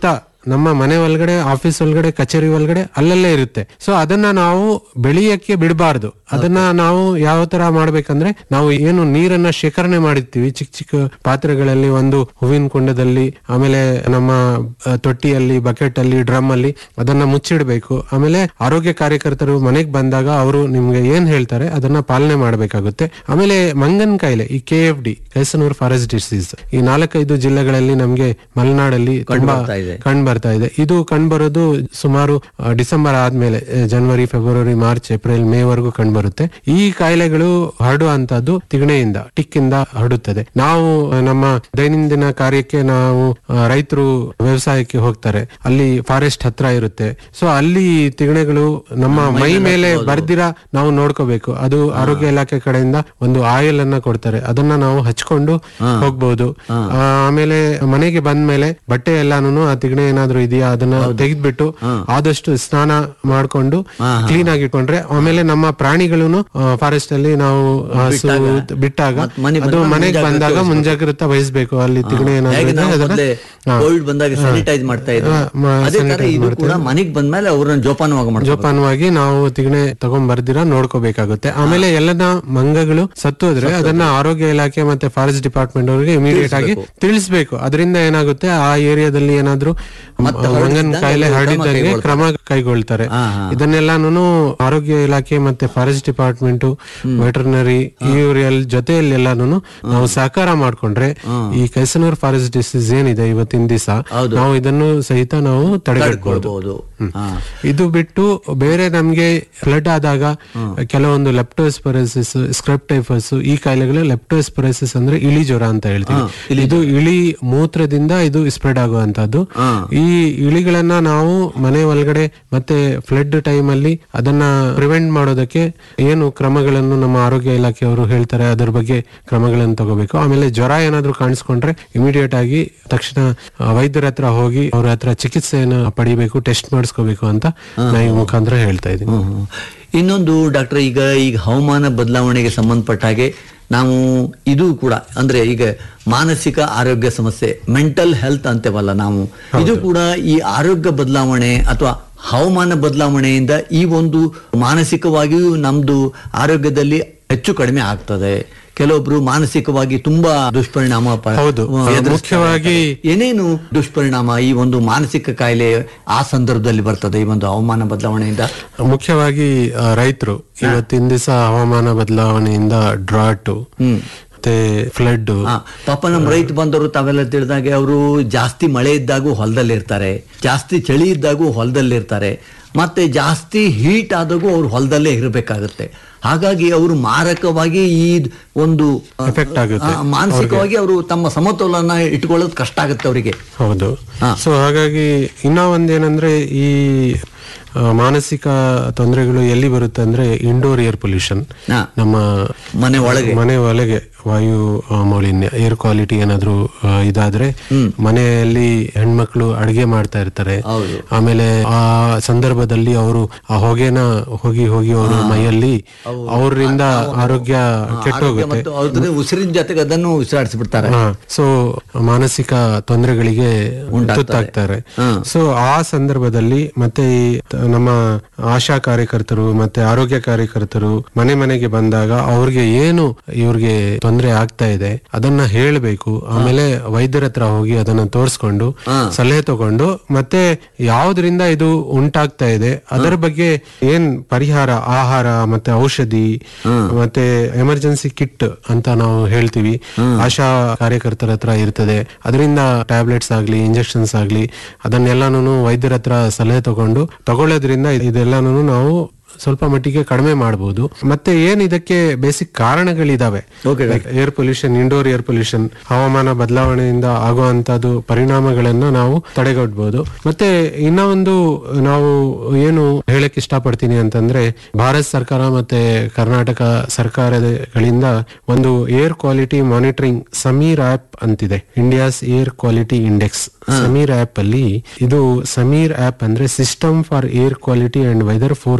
ನಮ್ಮ ಮನೆ ಒಳಗಡೆ ಆಫೀಸ್ ಒಳಗಡೆ ಕಚೇರಿ ಒಳಗಡೆ ಅಲ್ಲಲ್ಲೇ ಇರುತ್ತೆ ಸೊ ಅದನ್ನ ನಾವು ಬೆಳೆಯಕ್ಕೆ ಬಿಡಬಾರ್ದು ಅದನ್ನ ನಾವು ಯಾವ ತರ ಮಾಡ್ಬೇಕಂದ್ರೆ ನಾವು ಏನು ನೀರನ್ನ ಶೇಖರಣೆ ಮಾಡಿರ್ತೀವಿ ಚಿಕ್ಕ ಚಿಕ್ಕ ಪಾತ್ರೆಗಳಲ್ಲಿ ಒಂದು ಹೂವಿನ ಕುಂಡದಲ್ಲಿ ಆಮೇಲೆ ನಮ್ಮ ಆ, ತೊಟ್ಟಿಯಲ್ಲಿ ಬಕೆಟ್ ಅಲ್ಲಿ ಡ್ರಮ್ ಅಲ್ಲಿ ಅದನ್ನ ಮುಚ್ಚಿಡ್ಬೇಕು ಆಮೇಲೆ ಆರೋಗ್ಯ ಕಾರ್ಯಕರ್ತರು ಮನೆಗೆ ಬಂದಾಗ ಅವರು ನಿಮ್ಗೆ ಏನ್ ಹೇಳ್ತಾರೆ ಅದನ್ನ ಪಾಲನೆ ಮಾಡಬೇಕಾಗುತ್ತೆ ಆಮೇಲೆ ಮಂಗನ್ ಕಾಯಿಲೆ ಈ K F D Kyasanur forest disease ಈ ನಾಲ್ಕೈದು ಜಿಲ್ಲೆಗಳಲ್ಲಿ ನಮ್ಗೆ ಮಲೆನಾಡಲ್ಲಿ ತುಂಬಾ ಬರ್ತಾ ಇದೆ. ಕಂಡು ಬರ್ತಾ ಇದೆ ಇದು ಕಂಡು ಬರೋದು ಸುಮಾರು ಆ, ಡಿಸೆಂಬರ್ ಆದ್ಮೇಲೆ ಆ, ಜನವರಿ ಫೆಬ್ರವರಿ ಮಾರ್ಚ್ ಏಪ್ರಿಲ್ ಮೇ ವರೆಗೂ ಕಂಡು ಬರುತ್ತೆ ಈ ಕಾಯಿಲೆಗಳು ಹರಡುವಂತದ್ದು ತಿಗಣೆಯಿಂದ ಟಿಕ್ಕಿಂದ ಹರಡುತ್ತದೆ ನಾವು ಆ, ನಮ್ಮ ದೈನಂದಿನ ಕಾರ್ಯಕ್ಕೆ ನಾವು ರೈತರು ವ್ಯವಸಾಯಕ್ಕೆ ಹೋಗ್ತಾರೆ ಅಲ್ಲಿ ಫಾರೆಸ್ಟ್ ಹತ್ರ ಇರುತ್ತೆ ಸೊ ಅಲ್ಲಿ ತಿಗಣೆಗಳು ನಮ್ಮ ಮೈ ಮೇಲೆ ಬರ್ದಿರ ನಾವು ನೋಡ್ಕೋಬೇಕು ಅದು ಆರೋಗ್ಯ ಇಲಾಖೆ ಕಡೆಯಿಂದ ಒಂದು ಆಯಿಲ್ ಅನ್ನ ಕೊಡ್ತಾರೆ ಅದನ್ನ ನಾವು ಹಚ್ಕೊಂಡು ಹೋಗ್ಬಹುದು ಆ, ಆಮೇಲೆ ಮನೆಗೆ ಬಂದ್ಮೇಲೆ ಬಟ್ಟೆ ಎಲ್ಲಾನು ಆ ತಿಗಣೆ ಏನಾದ್ರು ಇದೆಯಾ ಅದನ್ನ ತೆಗೆದ್ಬಿಟ್ಟು ಆದಷ್ಟು ಸ್ನಾನ ಮಾಡ್ಕೊಂಡು ಕ್ಲೀನ್ ಆಗಿ ಇಟ್ಕೊಂಡ್ರೆ ಆಮೇಲೆ ನಮ್ಮ ಪ್ರಾಣಿಗಳನ್ನು ಫಾರೆಸ್ಟ್ ಅಲ್ಲಿ ನಾವು ಹಸು ಬಿಟ್ಟಾಗ ಮತ್ತ್ ಮನೆಗ್ ಅದು ಬಂದಾಗ ಮನೆಗೆ ಮುಂಜಾಗ್ರತೆ ಬಂದಾಗ ವಹಿಸ್ಬೇಕು. ಮುಂಜಾಗ್ರತೆ ವಹಿಸ್ಬೇಕು ಅಲ್ಲಿ ತಿಗಣೆ ಏನಾದ್ರು ಹೇಗೆ ಇದ್ರೆ ನಾವು ಅದನ್ನ ಮೊದ್ಲೇ ಹಾ. ಕೋವಿಡ್ ಬಂದಾಗ ಸ್ಯಾನಿಟೈಸ್ ಮಾಡ್ತಾ ಇದ್ರು ಹಾ, ಮ- ಅದೇ ತರ sanitize ಇದು ಕೂಡ ಮಾಡ್ತಾ ಮನೆಗ್ ಬಂದ್ಮೇಲೆ ಅವ್ರನ್ನ ಜೋಪಾನವಾಗಿ ಮಾಡ್ತಾರೆ ಜೋಪಾನವಾಗಿ ನಾವು ತಿಗಣೆ ತಗೊಂಡ್ ಬರ್ದಿರ ನೋಡ್ಕೋಬೇಕಾಗುತ್ತೆ ಆಮೇಲೆ ಎಲ್ಲದ ಮಂಗಗಳು ಸತ್ತೋದ್ರೆ ಅದನ್ನ ಆರೋಗ್ಯ ಇಲಾಖೆ ಮತ್ತೆ ಫಾರೆಸ್ಟ್ ಡಿಪಾರ್ಟ್ಮೆಂಟ್ ಅವರಿಗೆ ಇಮಿಡಿಯೇಟ್ ಆಗಿ ತಿಳಿಸ್ಬೇಕು ಅದರಿಂದ ಏನಾಗುತ್ತೆ ಆ ಏರಿಯಾದಲ್ಲಿ ಏನಾದ್ರೂ ಮತ್ತೆ ಮಂಗನ್ ಹರಡಿದ್ದಂಗೆ ಕಾಯಿಲೆ ಕ್ರಮ ಹರಡಿದ್ದಂಗೆ ಕೈಗೊಳ್ತಾರೆ. ಕ್ರಮ ಕೈಗೊಳ್ತಾರೆ ಹಾ, ಹಾ. ಇದನ್ನೆಲ್ಲಾನು ಆರೋಗ್ಯ ಇಲಾಖೆ ಮತ್ತೆ ಫಾರೆಸ್ಟ್ ಡಿಪಾರ್ಟ್ಮೆಂಟ್ ವೆಟರ್ನರಿ ಇವ್ರ ಜೊತೆಯಲ್ಲಿ ಎಲ್ಲಾನು ನಾವು ಸಹಕಾರ ಮಾಡ್ಕೊಂಡ್ರೆ ಈ ಕೈಸನೂರ್ ಫಾರೆಸ್ಟ್ ಡಿಸೀಸ್ ಏನಿದೆ ಇವತ್ತಿನ ದಿವಸ ನಾವು ಇದನ್ನು ಸಹಿತ ನಾವು ತಡೆಗಟ್ಟಬಹುದು ತಡ್ಕೊಳ್ಬಹುದು ಹಾ. ಇದು ಬಿಟ್ಟು ಬೇರೆ ನಮ್ಗೆ ಫ್ಲಡ್ ಆದಾಗ ಕೆಲವೊಂದು ಲೆಪ್ಟೋಸ್ಪೊರಸಿಸ್ ಸ್ಕ್ರಪ್ಟೈಫಸ್ ಈ ಕಾಯಿಲೆಗಳು ಲೆಪ್ಟೋಸ್ಪೊರಸಿಸ್ ಅಂದ್ರೆ ಇಳಿ ಜ್ವರ ಅಂತ ಹೇಳ್ತೀವಿ ಇದು ಇಳಿ ಮೂತ್ರದಿಂದ ಇದು ಸ್ಪ್ರೆಡ್ ಆಗುವಂತದ್ದು ಈ ಇಳಿಗಳನ್ನ ನಾವು ಮನೆ ಒಳಗಡೆ ಮತ್ತೆ ಫ್ಲಡ್ ಟೈಮ್ ಅಲ್ಲಿ ಅದನ್ನ ಪ್ರಿವೆಂಟ್ ಮಾಡೋದಕ್ಕೆ ಏನು ಕ್ರಮಗಳನ್ನು ನಮ್ಮ ಆರೋಗ್ಯ ಇಲಾಖೆಯವರು ಹೇಳ್ತಾರೆ ಅದ್ರ ಬಗ್ಗೆ ಕ್ರಮಗಳನ್ನು ತಗೋಬೇಕು ಆಮೇಲೆ ಜ್ವರ ಏನಾದ್ರೂ ಕಾಣಿಸ್ಕೊಂಡ್ರೆ ಇಮಿಡಿಯೇಟ್ ಆಗಿ ತಕ್ಷಣ ಆ, ವೈದ್ಯರ ಹತ್ರ ಹೋಗಿ ಅವ್ರ ಹತ್ರ ಚಿಕಿತ್ಸೆಯನ್ನು ಪಡಿಬೇಕು ಟೆಸ್ಟ್ ಮಾಡಿಸ್ಕೋಬೇಕು ಅಂತ ನಾ ಈ ಮುಖಾಂತರ ಹೇಳ್ತಾ ಇದ್ದೀನಿ ಹ್ಮ್, ಹ್ಮ್. ಇನ್ನೊಂದು ಡಾಕ್ಟರ್ ಈಗ ಈಗ ಹವಾಮಾನ ಬದಲಾವಣೆಗೆ ಸಂಬಂಧಪಟ್ಟ ಹಾಗೆ ನಾವು ಇದು ಕೂಡ ಅಂದ್ರೆ ಈಗ ಮಾನಸಿಕ ಆರೋಗ್ಯ ಸಮಸ್ಯೆ ಮೆಂಟಲ್ ಹೆಲ್ತ್ ಅಂತೇವಲ್ಲ ನಾವು ಇದು ಕೂಡ ಈ ಆರೋಗ್ಯ ಬದಲಾವಣೆ ಅಥವಾ ಹವಾಮಾನ ಬದಲಾವಣೆಯಿಂದ ಈ ಒಂದು ಮಾನಸಿಕವಾಗಿಯೂ ನಮ್ದು ಆರೋಗ್ಯದಲ್ಲಿ ಹೆಚ್ಚು ಕಡಿಮೆ ಆಗ್ತದೆ ಕೆಲವೊಬ್ರು ಮಾನಸಿಕವಾಗಿ ತುಂಬಾ ದುಷ್ಪರಿಣಾಮ ಪ- ಹೌದು. ಎದುರಿಸ್ತಾರೆ. ಮುಖ್ಯವಾಗಿ- ಏನೇನು ದುಷ್ಪರಿಣಾಮ ಈ ಒಂದು ಮಾನಸಿಕ ಕಾಯಿಲೆ ಆ ಸಂದರ್ಭದಲ್ಲಿ ಬರ್ತದೆ ಈ ಒಂದು ಹವಾಮಾನ ಬದಲಾವಣೆಯಿಂದ ಮುಖ್ಯವಾಗಿ ರೈತರು ಇವತ್ತಿನ ದಿವಸ ಹವಾಮಾನ ಬದಲಾವಣೆಯಿಂದ ಡ್ರಾಟ್ ಮತ್ತೆ ಫ್ಲಡ್ ಹಾ, ಪಾಪ ನಮ್ಮ ರೈತ ಬಂದವರು ತಾವೆಲ್ಲ ತಿಳಿದಾಗೆ ಅವರು ಜಾಸ್ತಿ ಮಳೆ ಇದ್ದಾಗೂ ಹೊಲದಲ್ಲಿ ಇರ್ತಾರೆ ಜಾಸ್ತಿ ಚಳಿ ಇದ್ದಾಗೂ ಹೊಲದಲ್ಲಿ ಇರ್ತಾರೆ ಮತ್ತೆ ಜಾಸ್ತಿ ಹೀಟ್ ಆದಾಗೂ ಅವ್ರು ಹೊಲದಲ್ಲೇ ಇರಬೇಕಾಗುತ್ತೆ ಹಾಗಾಗಿ ಅವರು ಮಾರಕವಾಗಿ ಈ ಒಂದು ಆ, Effect ಆಗುತ್ತೆ ಆ, ಮಾನಸಿಕವಾಗಿ ಅವರು ತಮ್ಮ ಸಮತೋಲನ ಇಟ್ಕೊಳ್ಳೋದು ಕಷ್ಟ ಆಗುತ್ತೆ ಅವರಿಗೆ ಹೌದು ಸೊ ಹಾಗಾಗಿ ಇನ್ನ ಒಂದೇನಂದ್ರೆ ಈ ಆ, ಮಾನಸಿಕ ತೊಂದರೆಗಳು ಎಲ್ಲಿ ಬರುತ್ತೆ ಅಂದ್ರೆ ಇಂಡೋರ್ ಏರ್ ಪೊಲ್ಯೂಷನ್ ಹಾ. ನಮ್ಮ ಮನೆ ಒಳಗೆ ಮನೆ ಒಳಗೆ ವಾಯು ಆ, ಮಾಲಿನ್ಯ ಏರ್ ಕ್ವಾಲಿಟಿ ಏನಾದ್ರೂ ಆ, ಇದಾದ್ರೆ ಮನೆಯಲ್ಲಿ ಹೆಣ್ಮಕ್ಳು ಅಡಿಗೆ ಮಾಡ್ತಾ ಇರ್ತಾರೆ ಹೌದು. ಆಮೇಲೆ ಆ ಸಂದರ್ಭದಲ್ಲಿ ಅವರು ಆ ಹೊಗೆನ ಹೋಗಿ ಹೋಗಿ ಅವರು ಮೈಯಲ್ಲಿ ಅವರಿಂದ ಆರೋಗ್ಯ ಆರೋಗ್ಯ ಕೆಟ್ಟೋಗುತ್ತೆ ಮತ್ತು ಅವ್ರದ್ದು ಉಸಿರಿನ ಜೊತೆಗೆ ಅದನ್ನು ಉಸಿರಾಡಿಸ್ಬಿಡ್ತಾರೆ ಸೊ ಮಾನಸಿಕ ತೊಂದರೆಗಳಿಗೆ ತುತ್ತಾಗ್ತಾರೆ ಸೊ ಆ ಸಂದರ್ಭದಲ್ಲಿ ಮತ್ತೆ ಈ ತ- ನಮ್ಮ ಆಶಾ ಕಾರ್ಯಕರ್ತರು ಮತ್ತೆ ಆರೋಗ್ಯ ಕಾರ್ಯಕರ್ತರು ಮನೆ ಮನೆಗೆ ಬಂದಾಗ ಅವ್ರಿಗೆ ಏನು ಇವ್ರಿಗೆ ತೊಂದರೆ ಆಗ್ತಾ ಇದೆ ಅದನ್ನ ಹೇಳ್ಬೇಕು ಆಮೇಲೆ ವೈದ್ಯರ ಹತ್ರ ಹೋಗಿ ಅದನ್ನ ತೋರಿಸ್ಕೊಂಡು ಸಲಹೆ ತಗೊಂಡು ಮತ್ತೆ ಯಾವ್ದ್ರಿಂದ ಇದು ಉಂಟಾಗ್ತಾ ಇದೆ ಅದರ ಬಗ್ಗೆ ಏನ್ ಪರಿಹಾರ ಆಹಾರ ಮತ್ತೆ ಔಷಧಿ ಮತ್ತೆ ಎಮರ್ಜೆನ್ಸಿ ಕಿಟ್ ಅಂತ ನಾವು ಹೇಳ್ತೀವಿ ಆಶಾ ಕಾರ್ಯಕರ್ತರ ಹತ್ರ ಇರ್ತದೆ ಅದರಿಂದ ಟ್ಯಾಬ್ಲೆಟ್ಸ್ ಆಗ್ಲಿ ಇಂಜೆಕ್ಷನ್ಸ್ ಆಗ್ಲಿ ಅದನ್ನೆಲ್ಲಾನು ವೈದ್ಯರ ಹತ್ರ ಸಲಹೆ ತಗೊಂಡು ತಗೊಳ್ಳೋದ್ರಿಂದ ಇದೆಲ್ಲಾನು ನಾವು ಸ್ವಲ್ಪ ಮಟ್ಟಿಗೆ ಕಡಿಮೆ ಮಾಡಬಹುದು ಮತ್ತೆ ಏನ್ ಇದಕ್ಕೆ ಬೇಸಿಕ್ ಕಾರಣಗಳಿದಾವೆ air pollution indoor air pollution ಹವಾಮಾನ ಬದಲಾವಣೆಯಿಂದ ಆಗುವಂತದ್ದು ಪರಿಣಾಮಗಳನ್ನ ನಾವು ತಡೆಗಟ್ಟಬಹುದು ಮತ್ತೆ ಇನ್ನ ಒಂದು ನಾವು ಏನು ಹೇಳಕ್ ಇಷ್ಟಪಡ್ತೀನಿ ಅಂತಂದ್ರೆ ಭಾರತ ಸರ್ಕಾರ ಮತ್ತೆ ಕರ್ನಾಟಕ ಸರ್ಕಾರಗಳಿಂದ ಒಂದು air quality monitoring Sameer app ಅಂತಿದೆ India's air quality index Sameer app ಅಲ್ಲಿ ಇದು ಸಮೀರ್ ಆಪ್ ಅಂದ್ರೆ system for air quality and weather forecasting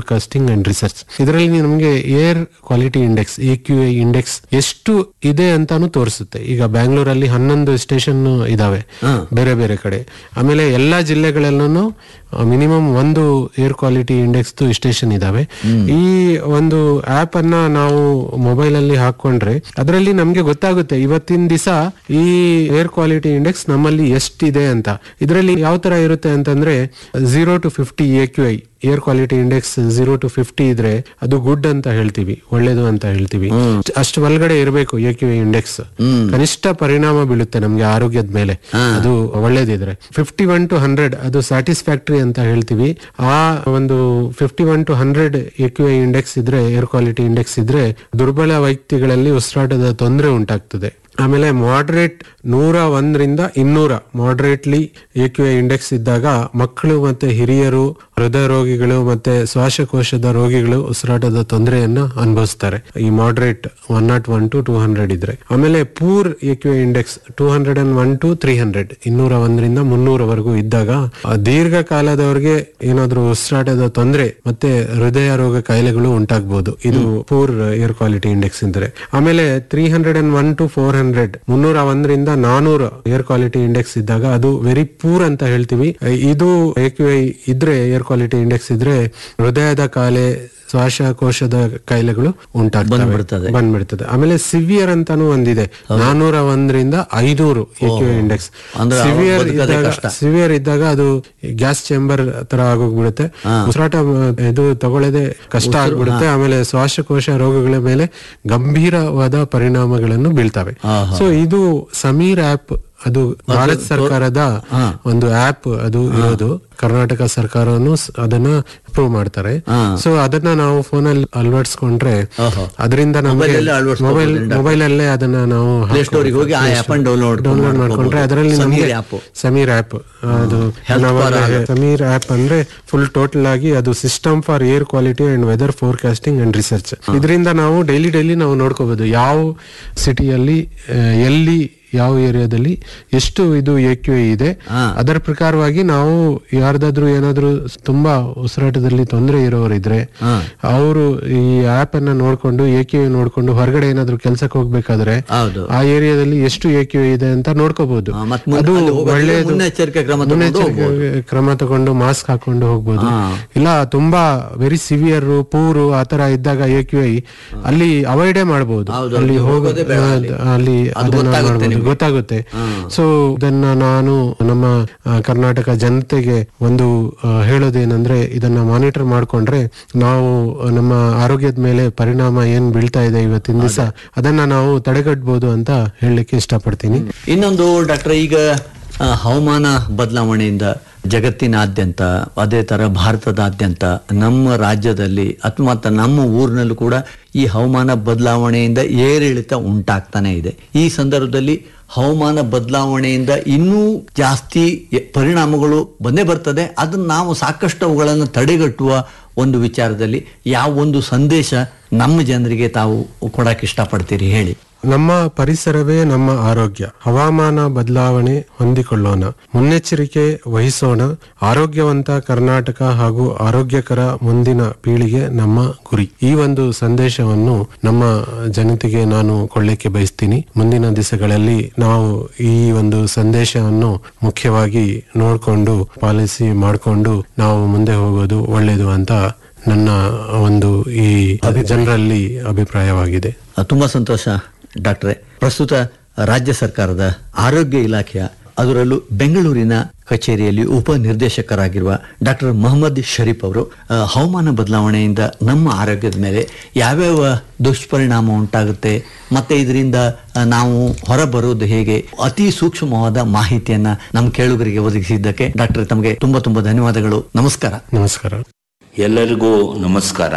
forecasting and research ಇದರಲ್ಲಿ ನಮಗೆ air quality index A Q I index ಎಷ್ಟು ಇದೆ ಅಂತಾನು ತೋರಿಸುತ್ತೆ ಈಗ ಬ್ಯಾಂಗ್ಳೂರಲ್ಲಿ ಹನ್ನೊಂದು ಸ್ಟೇಷನ್ ಇದಾವೆ ಬೇರೆ ಬೇರೆ ಕಡೆ ಆಮೇಲೆ ಎಲ್ಲಾ ಜಿಲ್ಲೆಗಳಲ್ಲೂ ಮಿನಿಮಮ್ ಒಂದು ಏರ್ ಕ್ವಾಲಿಟಿ ಇಂಡೆಕ್ಸ್ ಸ್ಟೇಷನ್ ಇದಾವೆ ಈ ಒಂದು ಆಪ್ ಅನ್ನ ನಾವು ಮೊಬೈಲ್ ಅಲ್ಲಿ ಹಾಕೊಂಡ್ರೆ ಅದರಲ್ಲಿ ನಮ್ಗೆ ಗೊತ್ತಾಗುತ್ತೆ ಇವತ್ತಿನ ದಿವಸ ಈ ಏರ್ ಕ್ವಾಲಿಟಿ ಇಂಡೆಕ್ಸ್ ನಮ್ಮಲ್ಲಿ ಎಷ್ಟಿದೆ ಅಂತ ಇದರಲ್ಲಿ ಯಾವ ತರ ಇರುತ್ತೆ ಅಂತಂದ್ರೆ zero to fifty A Q I air quality index zero to fifty ಇದ್ರೆ ಅದು ಗುಡ್ ಅಂತ ಹೇಳ್ತೀವಿ ಒಳ್ಳೇದು ಅಂತ ಹೇಳ್ತೀವಿ ಅಷ್ಟು ಒಳಗಡೆ ಇರಬೇಕು ಎ ಕ್ಯೂ ಐ ಇಂಡೆಕ್ಸ್ ಕನಿಷ್ಠ ಪರಿಣಾಮ ಬೀಳುತ್ತೆ ನಮ್ಗೆ ಆರೋಗ್ಯದ ಮೇಲೆ ಅದು ಒಳ್ಳೇದಿದ್ರೆ ಫಿಫ್ಟಿ ಒನ್ ಟು ಹಂಡ್ರೆಡ್ ಅದು ಸ್ಯಾಟಿಸ್ಫ್ಯಾಕ್ಟರಿ ಅಂತ ಹೇಳ್ತೀವಿ ಆ ಒಂದು fifty one to hundred A Q I index ಇದ್ರೆ ಏರ್ ಕ್ವಾಲಿಟಿ ಇಂಡೆಕ್ಸ್ ಇದ್ರೆ ದುರ್ಬಲ ವ್ಯಕ್ತಿಗಳಲ್ಲಿ ಉಸಿರಾಟದ ತೊಂದರೆ ಉಂಟಾಗ್ತದೆ ಆಮೇಲೆ ಮಾಡ್ರೇಟ್ ನೂರ ಒಂದರಿಂದ ಇನ್ನೂರ moderately A Q I index ಇದ್ದಾಗ ಮಕ್ಕಳು ಮತ್ತೆ ಹಿರಿಯರು ಹೃದಯ ರೋಗಿಗಳು ಮತ್ತೆ ಶ್ವಾಸಕೋಶದ ರೋಗಿಗಳು ಉಸಿರಾಟದ ತೊಂದರೆಯನ್ನ ಅನುಭವಿಸ್ತಾರೆ ಈ moderate one not one to two hundred ಇದ್ರೆ ಆಮೇಲೆ poor A Q I index two hundred and one to three hundred ಇನ್ನೂರ ಒಂದರಿಂದ ಮುನ್ನೂರವರೆಗೂ ಇದ್ದಾಗ ಆ ದೀರ್ಘಕಾಲದವರೆಗೆ ಏನಾದ್ರೂ ಉಸಿರಾಟದ ತೊಂದರೆ ಮತ್ತೆ ಹೃದಯ ರೋಗ ಕಾಯಿಲೆಗಳು ಉಂಟಾಗಬಹುದು ಇದು ಪೂರ್ ಏರ್ ಕ್ವಾಲಿಟಿ ಇಂಡೆಕ್ಸ್ ಇದ್ರೆ ಆಮೇಲೆ three hundred and one to four hundred ಮುನ್ನೂರ ಒಂದರಿಂದ ನಾನೂರ ಏರ್ ಕ್ವಾಲಿಟಿ ಇಂಡೆಕ್ಸ್ ಇದ್ದಾಗ ಅದು ವೆರಿ ಪೂರ್ ಅಂತ ಹೇಳ್ತೀವಿ ಇದು ಎ ಕ್ಯೂ ಐ ಇದ್ರೆ ಏರ್ ಕ್ವಾಲಿಟಿ ಇಂಡೆಕ್ಸ್ ಇದ್ರೆ ಹೃದಯದ ಕಾಯಿಲೆ ಶ್ವಾಸಕೋಶದ ಕಾಯಿಲೆಗಳು ಉಂಟಾಗ್ತವೆ ಬಂದ್ಬಿಡ್ತದೆ. ಬಂದ್ಬಿಡ್ತದೆ ಆಮೇಲೆ ಸಿವಿಯರ್ ಅಂತಾನು ಒಂದಿದೆ ನಾನೂರ ಒಂದರಿಂದ ಐನೂರು ಎ ಕ್ಯೂ ಇಂಡೆಕ್ಸ್ ಅಂದ್ರೆ ಅವಾಗ ಸಿವಿಯರ್ ಬದುಕೋದೇ ಇದ್ದಾಗ ಕಷ್ಟ. ಸಿವಿಯರ್ ಇದ್ದಾಗ ಅದು ಗ್ಯಾಸ್ ಚೇಂಬರ್ ತರ ಆಗೋಗ್ಬಿಡುತ್ತೆ ಉಸಿರಾಟ ಮ- ಇದು ತಗೊಳ್ಳದೆ ಕಷ್ಟ ಆಗ್ಬಿಡುತ್ತೆ ಆಮೇಲೆ ಶ್ವಾಸಕೋಶ ರೋಗಗಳ ಮೇಲೆ ಗಂಭೀರವಾದ ಪರಿಣಾಮಗಳನ್ನು ಬೀಳ್ತವೆ ಸೊ ಇದು ಸಮೀರ್ ಆಪ್ ಅದು ಭಾರತ ಸರ್ಕಾರದ ಒಂದು ಆಪ್ ಅದು ಇರೋದು ಕರ್ನಾಟಕ ಸರ್ಕಾರನು ಸ್- ಅದನ್ನ ಅಪ್ರೂವ್ ಮಾಡ್ತಾರೆ ಸೊ ಅದನ್ನ ನಾವು ಫೋನ್ ಅಲ್ಲಿ ಅಳವಡಿಸ್ಕೊಂಡ್ರೆ ಅದರಿಂದ ನಮಗೆ Mobile ಅಲ್ಲೇ ಅಳವಡಿಸ್ಕೊಬೋದು ಮೊಬೈಲ್ ಡಾಕ್ಟ್ರೆ. ಮೊಬೈಲ್ ಅಲ್ಲೇ ಅದನ್ನ ನಾವು Play Store ಗೆ ಹೋಗಿ ಆ app ಅನ್ನು download ಡೌನ್ಲೋಡ್ ಮಾಡ್ಕೊಂಡ್ರೆ ಮಾಡ್ಕೊಬೋದು. ಅದರಲ್ಲಿ ಸಮೀರ್ ನಮಗೆ app. ಸಮೀರ್ ಆಪ್ ಅದು Health ನಾವಾಗ್ಲೇ for all. ಹೇ- ಸಮೀರ್ ಆಪ್ ಅಂದ್ರೆ ಫುಲ್ ಟೋಟಲ್ ಆಗಿ ಅದು system for air quality and weather forecasting and research ಇದರಿಂದ ನಾವು ಡೈಲಿ ಡೈಲಿ ನಾವು ನೋಡ್ಕೋಬಹುದು ಯಾವ ಸಿಟಿಯಲ್ಲಿ ಎಲ್ಲಿ ಯಾವ ಏರಿಯಾದಲ್ಲಿ ಎಷ್ಟು ಇದು ಎ ಕ್ಯೂ ಇದೆ ಅದರ ಪ್ರಕಾರವಾಗಿ ನಾವು ಯಾರ್ದಾದ್ರೂ ಏನಾದ್ರೂ ತುಂಬಾ ಉಸಿರಾಟದಲ್ಲಿ ತೊಂದರೆ ಇರೋರಿದ್ರೆ ಅವರು ಈ ಆಪ್ ಅನ್ನ ನೋಡ್ಕೊಂಡು ಎ ಕ್ಯೂ ನೋಡ್ಕೊಂಡು ಹೊರಗಡೆ ಏನಾದ್ರೂ ಕೆಲ್ಸಕ್ಕೆ ಹೋಗ್ಬೇಕಾದ್ರೆ ಹೌದು. ಆ ಏರಿಯಾದಲ್ಲಿ ಎಷ್ಟು ಎ ಕ್ಯೂ ಇದೆ ಅಂತ ನೋಡ್ಕೋಬಹುದು ಆ, ಮತ್ತ್ ಮುಂದೆ ಅದು ಅಲ್ಲಿ ಹೋಗೋದ್ರೆ ಒಳ್ಳೆಯದು ಮುನ್ನೆಚ್ಚರಿಕೆ ಕ್ರಮ ತಗೊಂಡು ಮುನ್ನೆಚ್ಚರಿಕೆ ಕ್ರಮ ತಗೊಂಡು ಮಾಸ್ಕ್ ಹಾಕೊಂಡು ಹೋಗ್ಬೋದು ಇಲ್ಲ ತುಂಬಾ ವೆರಿ ಸಿವಿಯರ್ ಪೂರು ಆತರ ಇದ್ದಾಗ ಎ ಕ್ಯೂ ಐ ಅಲ್ಲಿ ಅವಾಯ್ಡೇ ಮಾಡಬಹುದು ಹೌದು, ಅಲ್ಲಿ ಅಲ್ಲಿ ಹೋಗೋದೇ ಹೋಗೋದೇ ಬೇಡ ಅಲ್ಲಿ. ಅಲ್ಲಿ ಅದು ಅದನ್ನ ಗೊತ್ತಾಗುತ್ತೆ ಮಾಡ್ಬೋದು. ನಿಮ್ಗೆ. ಗೊತ್ತಾಗುತ್ತೆ ಸೊ ಇದನ್ನ ನಾನು ನಮ್ಮ ಆ, ಕರ್ನಾಟಕ ಜನತೆಗೆ ಒಂದು ಆ, ಹೇಳೋದೇನಂದ್ರೆ ಇದನ್ನ ಮಾನಿಟರ್ ಮಾಡ್ಕೊಂಡ್ರೆ ನಾವು ಆ, ನಮ್ಮ ಆರೋಗ್ಯದ ಮೇಲೆ ಪರಿಣಾಮ ಏನ್ ಬೀಳ್ತಾ ಇದೆ ಇವತ್ತಿನ ದಿವಸ ಅದನ್ನ ನಾವು ತಡೆಗಟ್ಟಬಹುದು ಅಂತ ಹೇಳಲಿಕ್ಕೆ ಇಷ್ಟಪಡ್ತೀನಿ ಇನ್ನೊಂದು ಡಾಕ್ಟರ್ ಈಗ ಆ, ಹವಾಮಾನ ಬದಲಾವಣೆಯಿಂದ ಜಗತ್ತಿನಾದ್ಯಂತ ಅದೇ ತರ ಭಾರತದಾದ್ಯಂತ ನಮ್ಮ ರಾಜ್ಯದಲ್ಲಿ ಅಥವಾ ಮತ್ತು ನಮ್ಮ ಊರಿನಲ್ಲೂ ಕೂಡ ಈ ಹವಾಮಾನ ಬದಲಾವಣೆಯಿಂದ ಏರಿಳಿತ ಉಂಟಾಗ್ತಾನೆ ಇದೆ ಈ ಸಂದರ್ಭದಲ್ಲಿ ಹವಾಮಾನ ಬದಲಾವಣೆಯಿಂದ ಇನ್ನೂ ಜಾಸ್ತಿ ಎ- ಪರಿಣಾಮಗಳು ಬಂದೇ ಬರ್ತದೆ ಅದನ್ನ ನಾವು ಸಾಕಷ್ಟು ಅವುಗಳನ್ನು ತಡೆಗಟ್ಟುವ ಒಂದು ವಿಚಾರದಲ್ಲಿ ಯಾವ ಒಂದು ಸಂದೇಶ ನಮ್ಮ ಜನರಿಗೆ ತಾವು ಕೊಡಕ್ಕೆ ಇಷ್ಟಪಡ್ತೀರಿ ಹೇಳಿ ನಮ್ಮ ಪರಿಸರವೇ ನಮ್ಮ ಆರೋಗ್ಯ ಹವಾಮಾನ ಬದಲಾವಣೆ ಹೊಂದಿಕೊಳ್ಳೋಣ ಮುನ್ನೆಚ್ಚರಿಕೆ ವಹಿಸೋಣ ಆರೋಗ್ಯವಂತ ಕರ್ನಾಟಕ ಹಾಗೂ ಆರೋಗ್ಯಕರ ಮುಂದಿನ ಪೀಳಿಗೆ ನಮ್ಮ ಗುರಿ ಈ ಒಂದು ಸಂದೇಶವನ್ನು ನಮ್ಮ ಜನತೆಗೆ ನಾನು ಕೊಳ್ಳಿಕ್ಕೆ ಬಯಸ್ತೀನಿ ಮುಂದಿನ ದಿವಸಗಳಲ್ಲಿ ನಾವು ಈ ಒಂದು ಸಂದೇಶವನ್ನು ಮುಖ್ಯವಾಗಿ ನೋಡಿಕೊಂಡು ಪಾಲಿಸಿ ಮಾಡಿಕೊಂಡು ನಾವು ಮುಂದೆ ಹೋಗೋದು ಒಳ್ಳೆಯದು ಅಂತ ನನ್ನ ಒಂದು ಈ ಜನರಲ್ಲಿ ಅಭಿಪ್ರಾಯವಾಗಿದೆ ಆ, ತುಂಬಾ ಸಂತೋಷ ಡಾಕ್ಟ್ರೆ ಪ್ರಸ್ತುತ ರಾಜ್ಯ ಸರ್ಕಾರದ ಆರೋಗ್ಯ ಇಲಾಖೆಯ ಅದರಲ್ಲೂ ಬೆಂಗಳೂರಿನ ಕಚೇರಿಯಲ್ಲಿ ಉಪ ನಿರ್ದೇಶಕರಾಗಿರುವ ಡಾಕ್ಟರ್ ಮೊಹಮ್ಮದ್ ಶರೀಫ್ ಅವರು ಆ, ಹವಾಮಾನ ಬದಲಾವಣೆಯಿಂದ ನಮ್ಮ ಆರೋಗ್ಯದ ಮೇಲೆ ಯಾವ್ಯಾವ ದುಷ್ಪರಿಣಾಮ ಉಂಟಾಗುತ್ತೆ ಮತ್ತೆ ಇದರಿಂದ ಆ, ನಾವು ಹೊರಬರುವುದು ಹೇಗೆ ಅತಿ ಸೂಕ್ಷ್ಮವಾದ ಮಾಹಿತಿಯನ್ನ ನಮ್ಮ ಕೇಳುಗರಿಗೆ ಒದಗಿಸಿದ್ದಕ್ಕೆ ಡಾಕ್ಟರ್ ತಮಗೆ ತುಂಬಾ ತುಂಬಾ ಧನ್ಯವಾದಗಳು ನಮಸ್ಕಾರ ನಮಸ್ಕಾರ ಎಲ್ಲರಿಗೂ ನಮಸ್ಕಾರ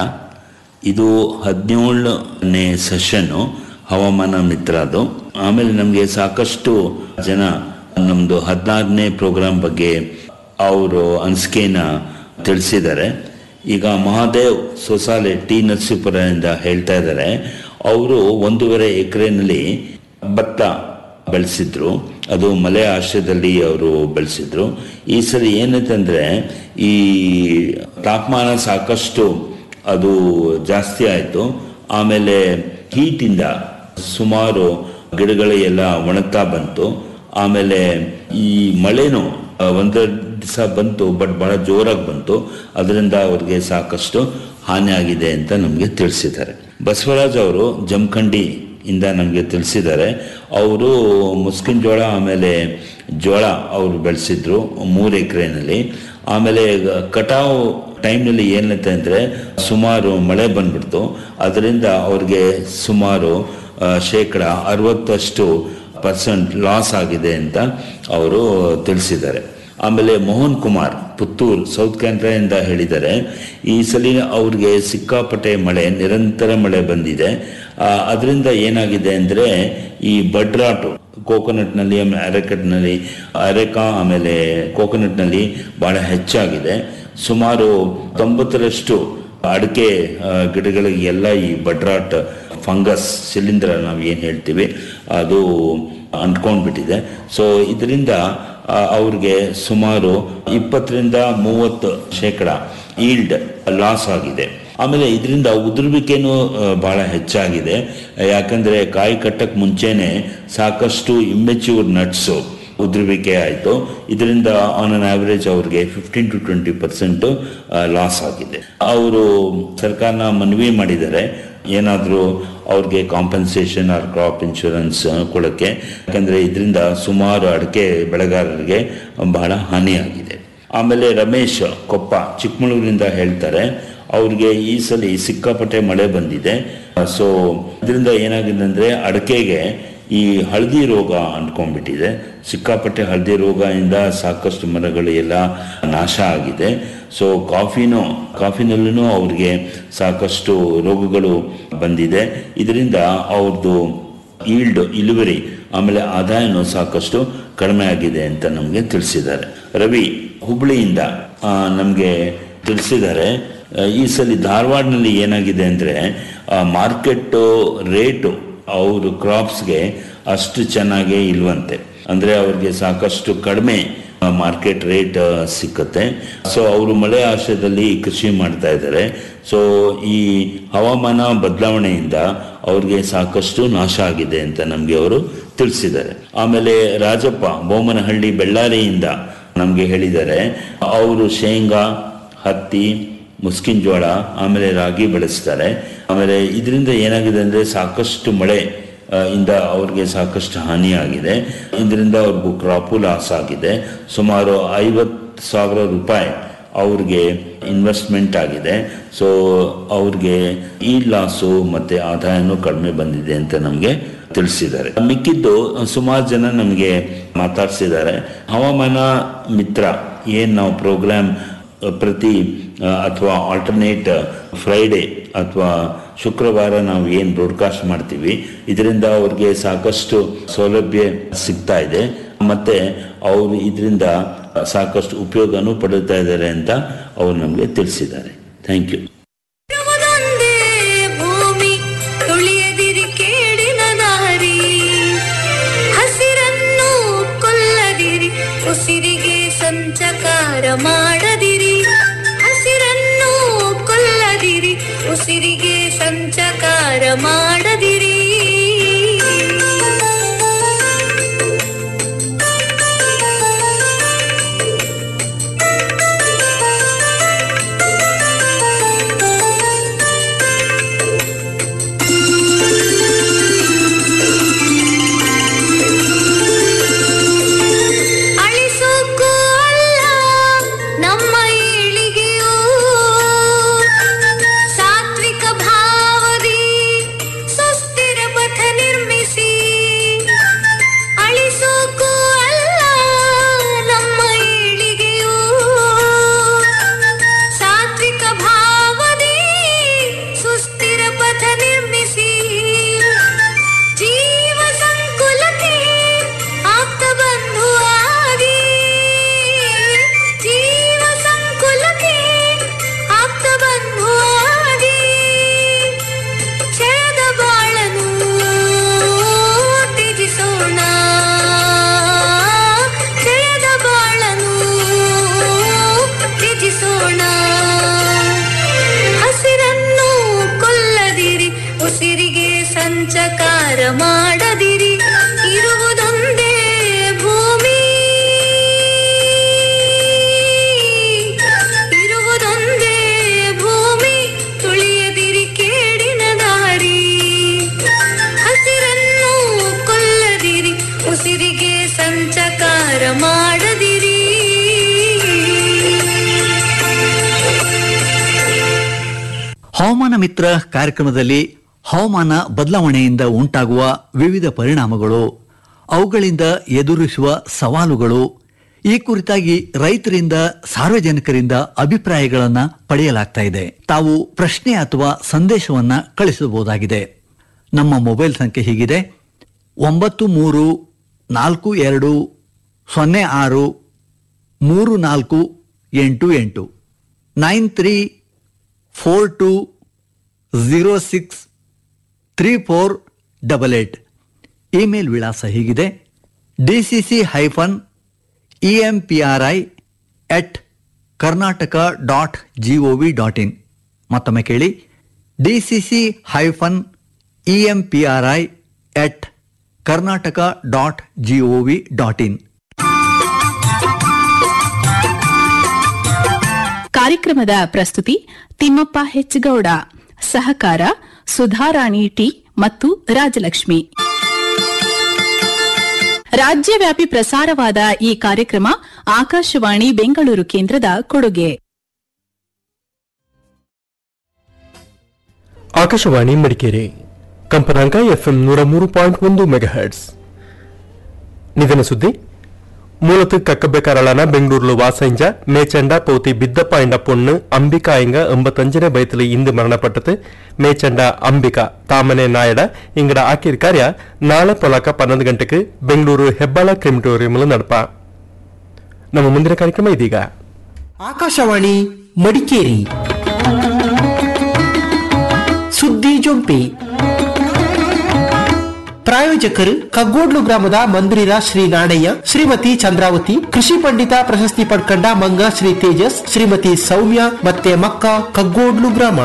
ಇದು ಹದಿನೇಳನೇ ಸೆಷನ್ನು ಹವಾಮಾನ ಮಿತ್ರದು ಆಮೇಲೆ ನಮಗೆ ಸಾಕಷ್ಟು ಜನ ನಮ್ಮದು ಹದಿನಾರನೇ ಪ್ರೋಗ್ರಾಮ್ ಬಗ್ಗೆ ಅವರು ಅನಿಸಿಕೆನ ತಿಳಿಸಿದ್ದಾರೆ ಈಗ ಮಹಾದೇವ್ ಸೊಸಾಲೆ ಟಿ ನರಸೀಪುರದಿಂದ ಹೇಳ್ತಾ ಇದ್ದಾರೆ ಅವರು ಒಂದೂವರೆ ಎಕರೆನಲ್ಲಿ ಭತ್ತ ಬೆಳೆಸಿದ್ರು ಅದು ಮಲೆ ಆಶ್ರಯದಲ್ಲಿ ಅವರು ಬೆಳೆಸಿದ್ರು ಈ ಸರಿ ಏನಂತಂದ್ರೆ ಈ ತಾಪಮಾನ ಸಾಕಷ್ಟು ಅದು ಜಾಸ್ತಿ ಆಯಿತು ಆಮೇಲೆ ಹೀಟಿಂದ ಸುಮಾರು ಗಿಡಗಳು ಎಲ್ಲ ಒಣಗ್ತಾ ಬಂತು ಆಮೇಲೆ ಈ ಮಳೆನೂ ಆ, ಒಂದೆರಡು ದಿವಸ ಬಂತು ಬಟ್ ಬಹಳ ಜೋರಾಗಿ ಬಂತು ಅದರಿಂದ ಅವ್ರಿಗೆ ಸಾಕಷ್ಟು ಹಾನಿ ಆಗಿದೆ ಅಂತ ನಮಗೆ ತಿಳಿಸಿದ್ದಾರೆ ಬಸವರಾಜ್ ಅವರು ಜಮಖಂಡಿ ಇಂದ ನಮಗೆ ತಿಳಿಸಿದ್ದಾರೆ ಅವರು ಮುಸ್ಕಿನ್ ಜೋಳ ಆಮೇಲೆ ಜೋಳ ಅವರು ಬೆಳೆಸಿದ್ರು ಮೂರು ಎಕರೆನಲ್ಲಿ ಆಮೇಲೆ ಕಟಾವು ಟೈಮ್ನಲ್ಲಿ ಏನಾಯ್ತು ಅಂದರೆ ಸುಮಾರು ಮಳೆ ಬಂದ್ಬಿಡ್ತು ಅದರಿಂದ ಅವ್ರಿಗೆ ಸುಮಾರು ಆ, ಶೇಕಡ ಅರವತ್ತಷ್ಟು ಪರ್ಸೆಂಟ್ ಲಾಸ್ ಆಗಿದೆ ಅಂತ ಅವರು ತಿಳಿಸಿದ್ದಾರೆ ಆಮೇಲೆ ಮೋಹನ್ ಕುಮಾರ್ ಪುತ್ತೂರ್ ಸೌತ್ ಕ್ಯಾನ್ರಾಯಿಂದ ಹೇಳಿದ್ದಾರೆ ಈ ಸಲ ಅವ್ರಿಗೆ ಸಿಕ್ಕಾಪಟ್ಟೆ ಮಳೆ ನಿರಂತರ ಮಳೆ ಬಂದಿದೆ ಅದರಿಂದ ಏನಾಗಿದೆ ಅಂದರೆ ಈ ಬಡ್ರಾಟು ಕೋಕೋನಟ್ನಲ್ಲಿ ಆಮೇಲೆ ಅರೆಕಟ್ನಲ್ಲಿ ಅರೆಕಾ ಆಮೇಲೆ ಕೋಕೋನಟ್ನಲ್ಲಿ ಬಹಳ ಹೆಚ್ಚಾಗಿದೆ ಸುಮಾರು ತೊಂಬತ್ತರಷ್ಟು ಅಡಿಕೆ ಆ, ಗಿಡಗಳಿಗೆಲ್ಲ ಈ ಬಡ್ರಾಟ್ ಫಂಗಸ್ ಶಿಲೀಂಧ್ರ ನಾವು ಏನು ಹೇಳ್ತೀವಿ ಅದು ಅಂಟ್ಕೊಂಡ್ಬಿಟ್ಟಿದೆ ಸೊ ಇದರಿಂದ ಆ, ಅವ್ರಿಗೆ ಸುಮಾರು ಇಪ್ಪತ್ತರಿಂದ ಮೂವತ್ತು ಶೇಕಡ ಈಲ್ಡ್ ಲಾಸ್ ಆಗಿದೆ ಆಮೇಲೆ ಇದರಿಂದ ಉದುರುವಿಕೆನೂ ಆ, ಬಹಳ ಹೆಚ್ಚಾಗಿದೆ ಯಾಕಂದ್ರೆ ಕಾಯಿ ಕಟ್ಟಕ್ಕೆ ಮುಂಚೆನೆ ಸಾಕಷ್ಟು ಇಮ್ಮೆಚ್ಯೂರ್ ನಟ್ಸು ಉದುರುವಿಕೆ ಆಯಿತು ಇದರಿಂದ ಆನ್ ಅನ್ ಆವರೇಜ್ ಅವ್ರಿಗೆ fifteen to twenty percent loss ಆಗಿದೆ ಅವರು ಸರ್ಕಾರನ ಮನವಿ ಮಾಡಿದ್ದಾರೆ ಏನಾದರೂ ಅವ್ರಿಗೆ ಕಾಂಪನ್ಸೇಷನ್ ಆರ್ ಕ್ರಾಪ್ ಇನ್ಶೂರೆನ್ಸ್ ಕೊಡೋಕ್ಕೆ ಯಾಕಂದರೆ ಇದರಿಂದ ಸುಮಾರು ಅಡಿಕೆ ಬೆಳೆಗಾರರಿಗೆ ಬಹಳ ಹಾನಿಯಾಗಿದೆ ಆಮೇಲೆ ರಮೇಶ್ ಕೊಪ್ಪ ಚಿಕ್ಕಮಗಳೂರಿನಿಂದ ಹೇಳ್ತಾರೆ ಅವ್ರಿಗೆ ಈ ಸಲ ಸಿಕ್ಕಾಪಟ್ಟೆ ಮಳೆ ಬಂದಿದೆ ಸೊ ಇದರಿಂದ ಏನಾಗಿದೆ ಅಂದರೆ ಅಡಿಕೆಗೆ ಈ ಹಳದಿ ರೋಗ ಅಂಟ್ಕೊಂಡ್ಬಿಟ್ಟಿದೆ ಸಿಕ್ಕಾಪಟ್ಟೆ ಹಳದಿ ರೋಗದಿಂದ ಸಾಕಷ್ಟು ಮರಗಳು ಎಲ್ಲ ನಾಶ ಆಗಿದೆ ಸೊ ಕಾಫಿನೂ ಕಾಫಿನಲ್ಲೂ ಅವ್ರಿಗೆ ಸಾಕಷ್ಟು ರೋಗಗಳು ಬಂದಿದೆ ಇದರಿಂದ ಅವ್ರದ್ದು ಈಲ್ಡ್ ಇಳುವರಿ ಆಮೇಲೆ ಆದಾಯನೂ ಸಾಕಷ್ಟು ಕಡಿಮೆ ಆಗಿದೆ ಅಂತ ನಮಗೆ ತಿಳಿಸಿದ್ದಾರೆ ರವಿ ಹುಬ್ಳಿಯಿಂದ ನಮಗೆ ತಿಳಿಸಿದ್ದಾರೆ ಆ, ಈ ಸಲ ಧಾರವಾಡನಲ್ಲಿ ಏನಾಗಿದೆ ಅಂದರೆ ಮಾರ್ಕೆಟ್ ರೇಟು ಅವರು ಕ್ರಾಪ್ಸ್ಗೆ ಅಷ್ಟು ಚೆನ್ನಾಗೇ ಇಲ್ವಂತೆ ಅಂದರೆ ಅವ್ರಿಗೆ ಸಾಕಷ್ಟು ಕಡಿಮೆ ಮಾರ್ಕೆಟ್ ರೇಟ್ ಸಿಕ್ಕತ್ತೆ ಸೊ ಅವರು ಮಳೆ ಆಶ್ರಯದಲ್ಲಿ ಕೃಷಿ ಮಾಡ್ತಾ ಇದ್ದಾರೆ ಸೊ ಈ ಹವಾಮಾನ ಬದಲಾವಣೆಯಿಂದ ಅವ್ರಿಗೆ ಸಾಕಷ್ಟು ನಾಶ ಆಗಿದೆ ಅಂತ ನಮಗೆ ಅವರು ತಿಳಿಸಿದ್ದಾರೆ ಆಮೇಲೆ ರಾಜಪ್ಪ ಬೊಮ್ಮನಹಳ್ಳಿ ಬೆಳ್ಳಾರಿಯಿಂದ ನಮಗೆ ಹೇಳಿದ್ದಾರೆ ಅವರು ಶೇಂಗಾ ಹತ್ತಿ ಮುಸ್ಕಿನ್ ಜೋಳ ಆಮೇಲೆ ರಾಗಿ ಬೆಳೆಸ್ತಾರೆ ಆಮೇಲೆ ಇದರಿಂದ ಏನಾಗಿದೆ ಅಂದರೆ ಸಾಕಷ್ಟು ಮಳೆ ಆ, ಇಂದ ಅವ್ರಿಗೆ ಸಾಕಷ್ಟು ಹಾನಿಯಾಗಿದೆ ಇದರಿಂದ ಅವ್ರಿಗೂ ಕ್ರಾಪು ಲಾಸ್ ಆಗಿದೆ ಸುಮಾರು ಐವತ್ತು ಸಾವಿರ ರೂಪಾಯಿ ಅವ್ರಿಗೆ ಇನ್ವೆಸ್ಟ್ಮೆಂಟ್ ಆಗಿದೆ ಸೊ ಅವ್ರಿಗೆ ಈ ಲಾಸು ಮತ್ತೆ ಆದಾಯನೂ ಕಡಿಮೆ ಬಂದಿದೆ ಅಂತ ನಮಗೆ ತಿಳಿಸಿದ್ದಾರೆ ಮಿಕ್ಕಿದ್ದು ಸುಮಾರು ಜನ ನಮಗೆ ಮಾತಾಡ್ಸಿದ್ದಾರೆ ಹವಾಮಾನ ಮಿತ್ರ ಏನು ನಾವು ಪ್ರೋಗ್ರಾಮ್ ಪ್ರತಿ ಅಥವಾ ಆಲ್ಟರ್ನೇಟ್ ಫ್ರೈಡೇ ಅಥವಾ ಶುಕ್ರವಾರ ನಾವು ಏನು ಬ್ರಾಡ್ಕಾಸ್ಟ್ ಮಾಡ್ತೀವಿ ಇದರಿಂದ ಅವ್ರಿಗೆ ಸಾಕಷ್ಟು ಸೌಲಭ್ಯ ಸಿಗ್ತಾ ಇದೆ ಮತ್ತೆ ಅವರು ಇದರಿಂದ ಸಾಕಷ್ಟು ಉಪಯೋಗನೂ ಪಡುತ್ತಾ ಇದ್ದಾರೆ ಅಂತ ಅವರು ನಮಗೆ ತಿಳಿಸಿದ್ದಾರೆ ಥ್ಯಾಂಕ್ ಯು ಇರುವುದೊಂದೇ ಭೂಮಿ ತುಳಿಯದಿರಿ ಕೇಡಿನ ದಾರಿ ಹಸಿರನ್ನು ಕೊಲ್ಲದಿರಿ ಉಸಿರಿಗೆ ಸಂಚಕಾರ ಮಾಡದಿರಿ ಹಸಿರನ್ನು ಕೊಲ್ಲದಿರಿ ಉಸಿರಿಗೆ ಸಂಚಕಾರ ಮಾಡದಿರಿ ಸಂಚಕಾರ ಮಾಡದಿರಿ ಇರುವುದೊಂದೇ ಭೂಮಿ ಇರುವುದೊಂದೇ ಭೂಮಿ ತುಳಿಯದಿರಿ ಕೇಡಿನ ದಾರಿ ಹಸಿರನ್ನು ಕೊಲ್ಲದಿರಿ ಉಸಿರಿಗೆ ಸಂಚಕಾರ ಮಾಡದಿರಿ ಹವಾಮಾನ ಮಿತ್ರ ಕಾರ್ಯಕ್ರಮದಲ್ಲಿ ಹವಾಮಾನ ಬದಲಾವಣೆಯಿಂದ ಉಂಟಾಗುವ ವಿವಿಧ ಪರಿಣಾಮಗಳು ಅವುಗಳಿಂದ ಎದುರಿಸುವ ಸವಾಲುಗಳು ಈ ಕುರಿತಾಗಿ ರೈತರಿಂದ ಸಾರ್ವಜನಿಕರಿಂದ ಅಭಿಪ್ರಾಯಗಳನ್ನು ಪಡೆಯಲಾಗ್ತಾ ಇದೆ ತಾವು ಪ್ರಶ್ನೆ ಅಥವಾ ಸಂದೇಶವನ್ನ ಕಳಿಸಬಹುದಾಗಿದೆ ನಮ್ಮ ಮೊಬೈಲ್ ಸಂಖ್ಯೆ ಹೀಗಿದೆ ಒಂಬತ್ತು ಮೂರು ನಾಲ್ಕು ಎರಡು ಸೊನ್ನೆ ಆರು ಮೂರು ನಾಲ್ಕು ಎಂಟು ಎಂಟು nine three four two zero six three four double eight email ವಿಳಾಸ ಹೀಗಿದೆ D C C hyphen E M P R I at Karnataka dot G O V dot in ಮತ್ತೊಮ್ಮೆ ಕೇಳಿ D C C hyphen E M P R I at Karnataka dot G O V dot in ಕಾರ್ಯಕ್ರಮದ ಪ್ರಸ್ತುತಿ ತಿಮ್ಮಪ್ಪ ಹೆಚ್ಗೌಡ ಸಹಕಾರ Sudharani T ಮತ್ತು ರಾಜಲಕ್ಷ್ಮಿ ರಾಜ್ಯವ್ಯಾಪಿ ಪ್ರಸಾರವಾದ ಈ ಕಾರ್ಯಕ್ರಮ ಆಕಾಶವಾಣಿ ಬೆಂಗಳೂರು ಕೇಂದ್ರದ ಕೊಡುಗೆ ಆಕಾಶವಾಣಿ ಮಡಿಕೇರಿ ಕಂಪನಾಂಕ ಎಫ್ಎಂ ನೂರ ಮೂರು ಪಾಯಿಂಟ್ ಒಂದು ಮೆಗಾಹರ್ಟ್ಸ್ ನಿಧನ ಸುದ್ದಿ ಮೂಲತು ಕಕ್ಕಬೆಕರಳನ ಬೆಂಗಳೂರು ವಾಸಂಜ ಮೇಚಂಡ ಪೌತಿ ಬಿದ್ದಪ್ಪ ಎಂಡ பொண்ணு ಅಂಬಿಕಾ ಎಂಗ ಎಂಬತ್ತಂಜನೇ ಬೈತಲಿ ಇಂದು ಮರಣಪಟ್ಟது ಮೇಚಂಡ ಅಂಬಿಕಾ ತಾಮನೆ ನಾಯಡ ಇಂಗಡ ಆಕಿರ್ ಕಾರ್ಯ ನಾಳೆ ಪೊಲಕ ಪನ್ನೊಂದು ಗಂಟೆಗೆ ಬೆಂಗಳೂರು ಹೆಬ್ಬಾಳ ಕ್ರಿಮಿಟೋರಿಯಂಲು ನಡಪ ನಮ್ಮ ಮುಂದಿನ ಕಾರ್ಯಕ್ರಮ ಇದೀಗ ಆಕಾಶವಾಣಿ ಮಡಿಕೇರಿ ಸುದ್ದಿ ಜೊಂಪಿ ಪ್ರಾಯೋಜಕರು ಕಗ್ಗೋಡ್ಲು ಗ್ರಾಮದ ಮಂದಿರ ಶ್ರೀ ನಾಣಯ್ಯ ಶ್ರೀಮತಿ ಚಂದ್ರಾವತಿ ಕೃಷಿ ಪಂಡಿತ ಪ್ರಶಸ್ತಿ ಪಡ್ಕಂಡ ಮಂಗ ಶ್ರೀ ತೇಜಸ್ ಶ್ರೀಮತಿ ಸೌಮ್ಯ ಮತ್ತೆ ಮಕ್ಕ ಕಗ್ಗೋಡ್ಲು ಗ್ರಾಮ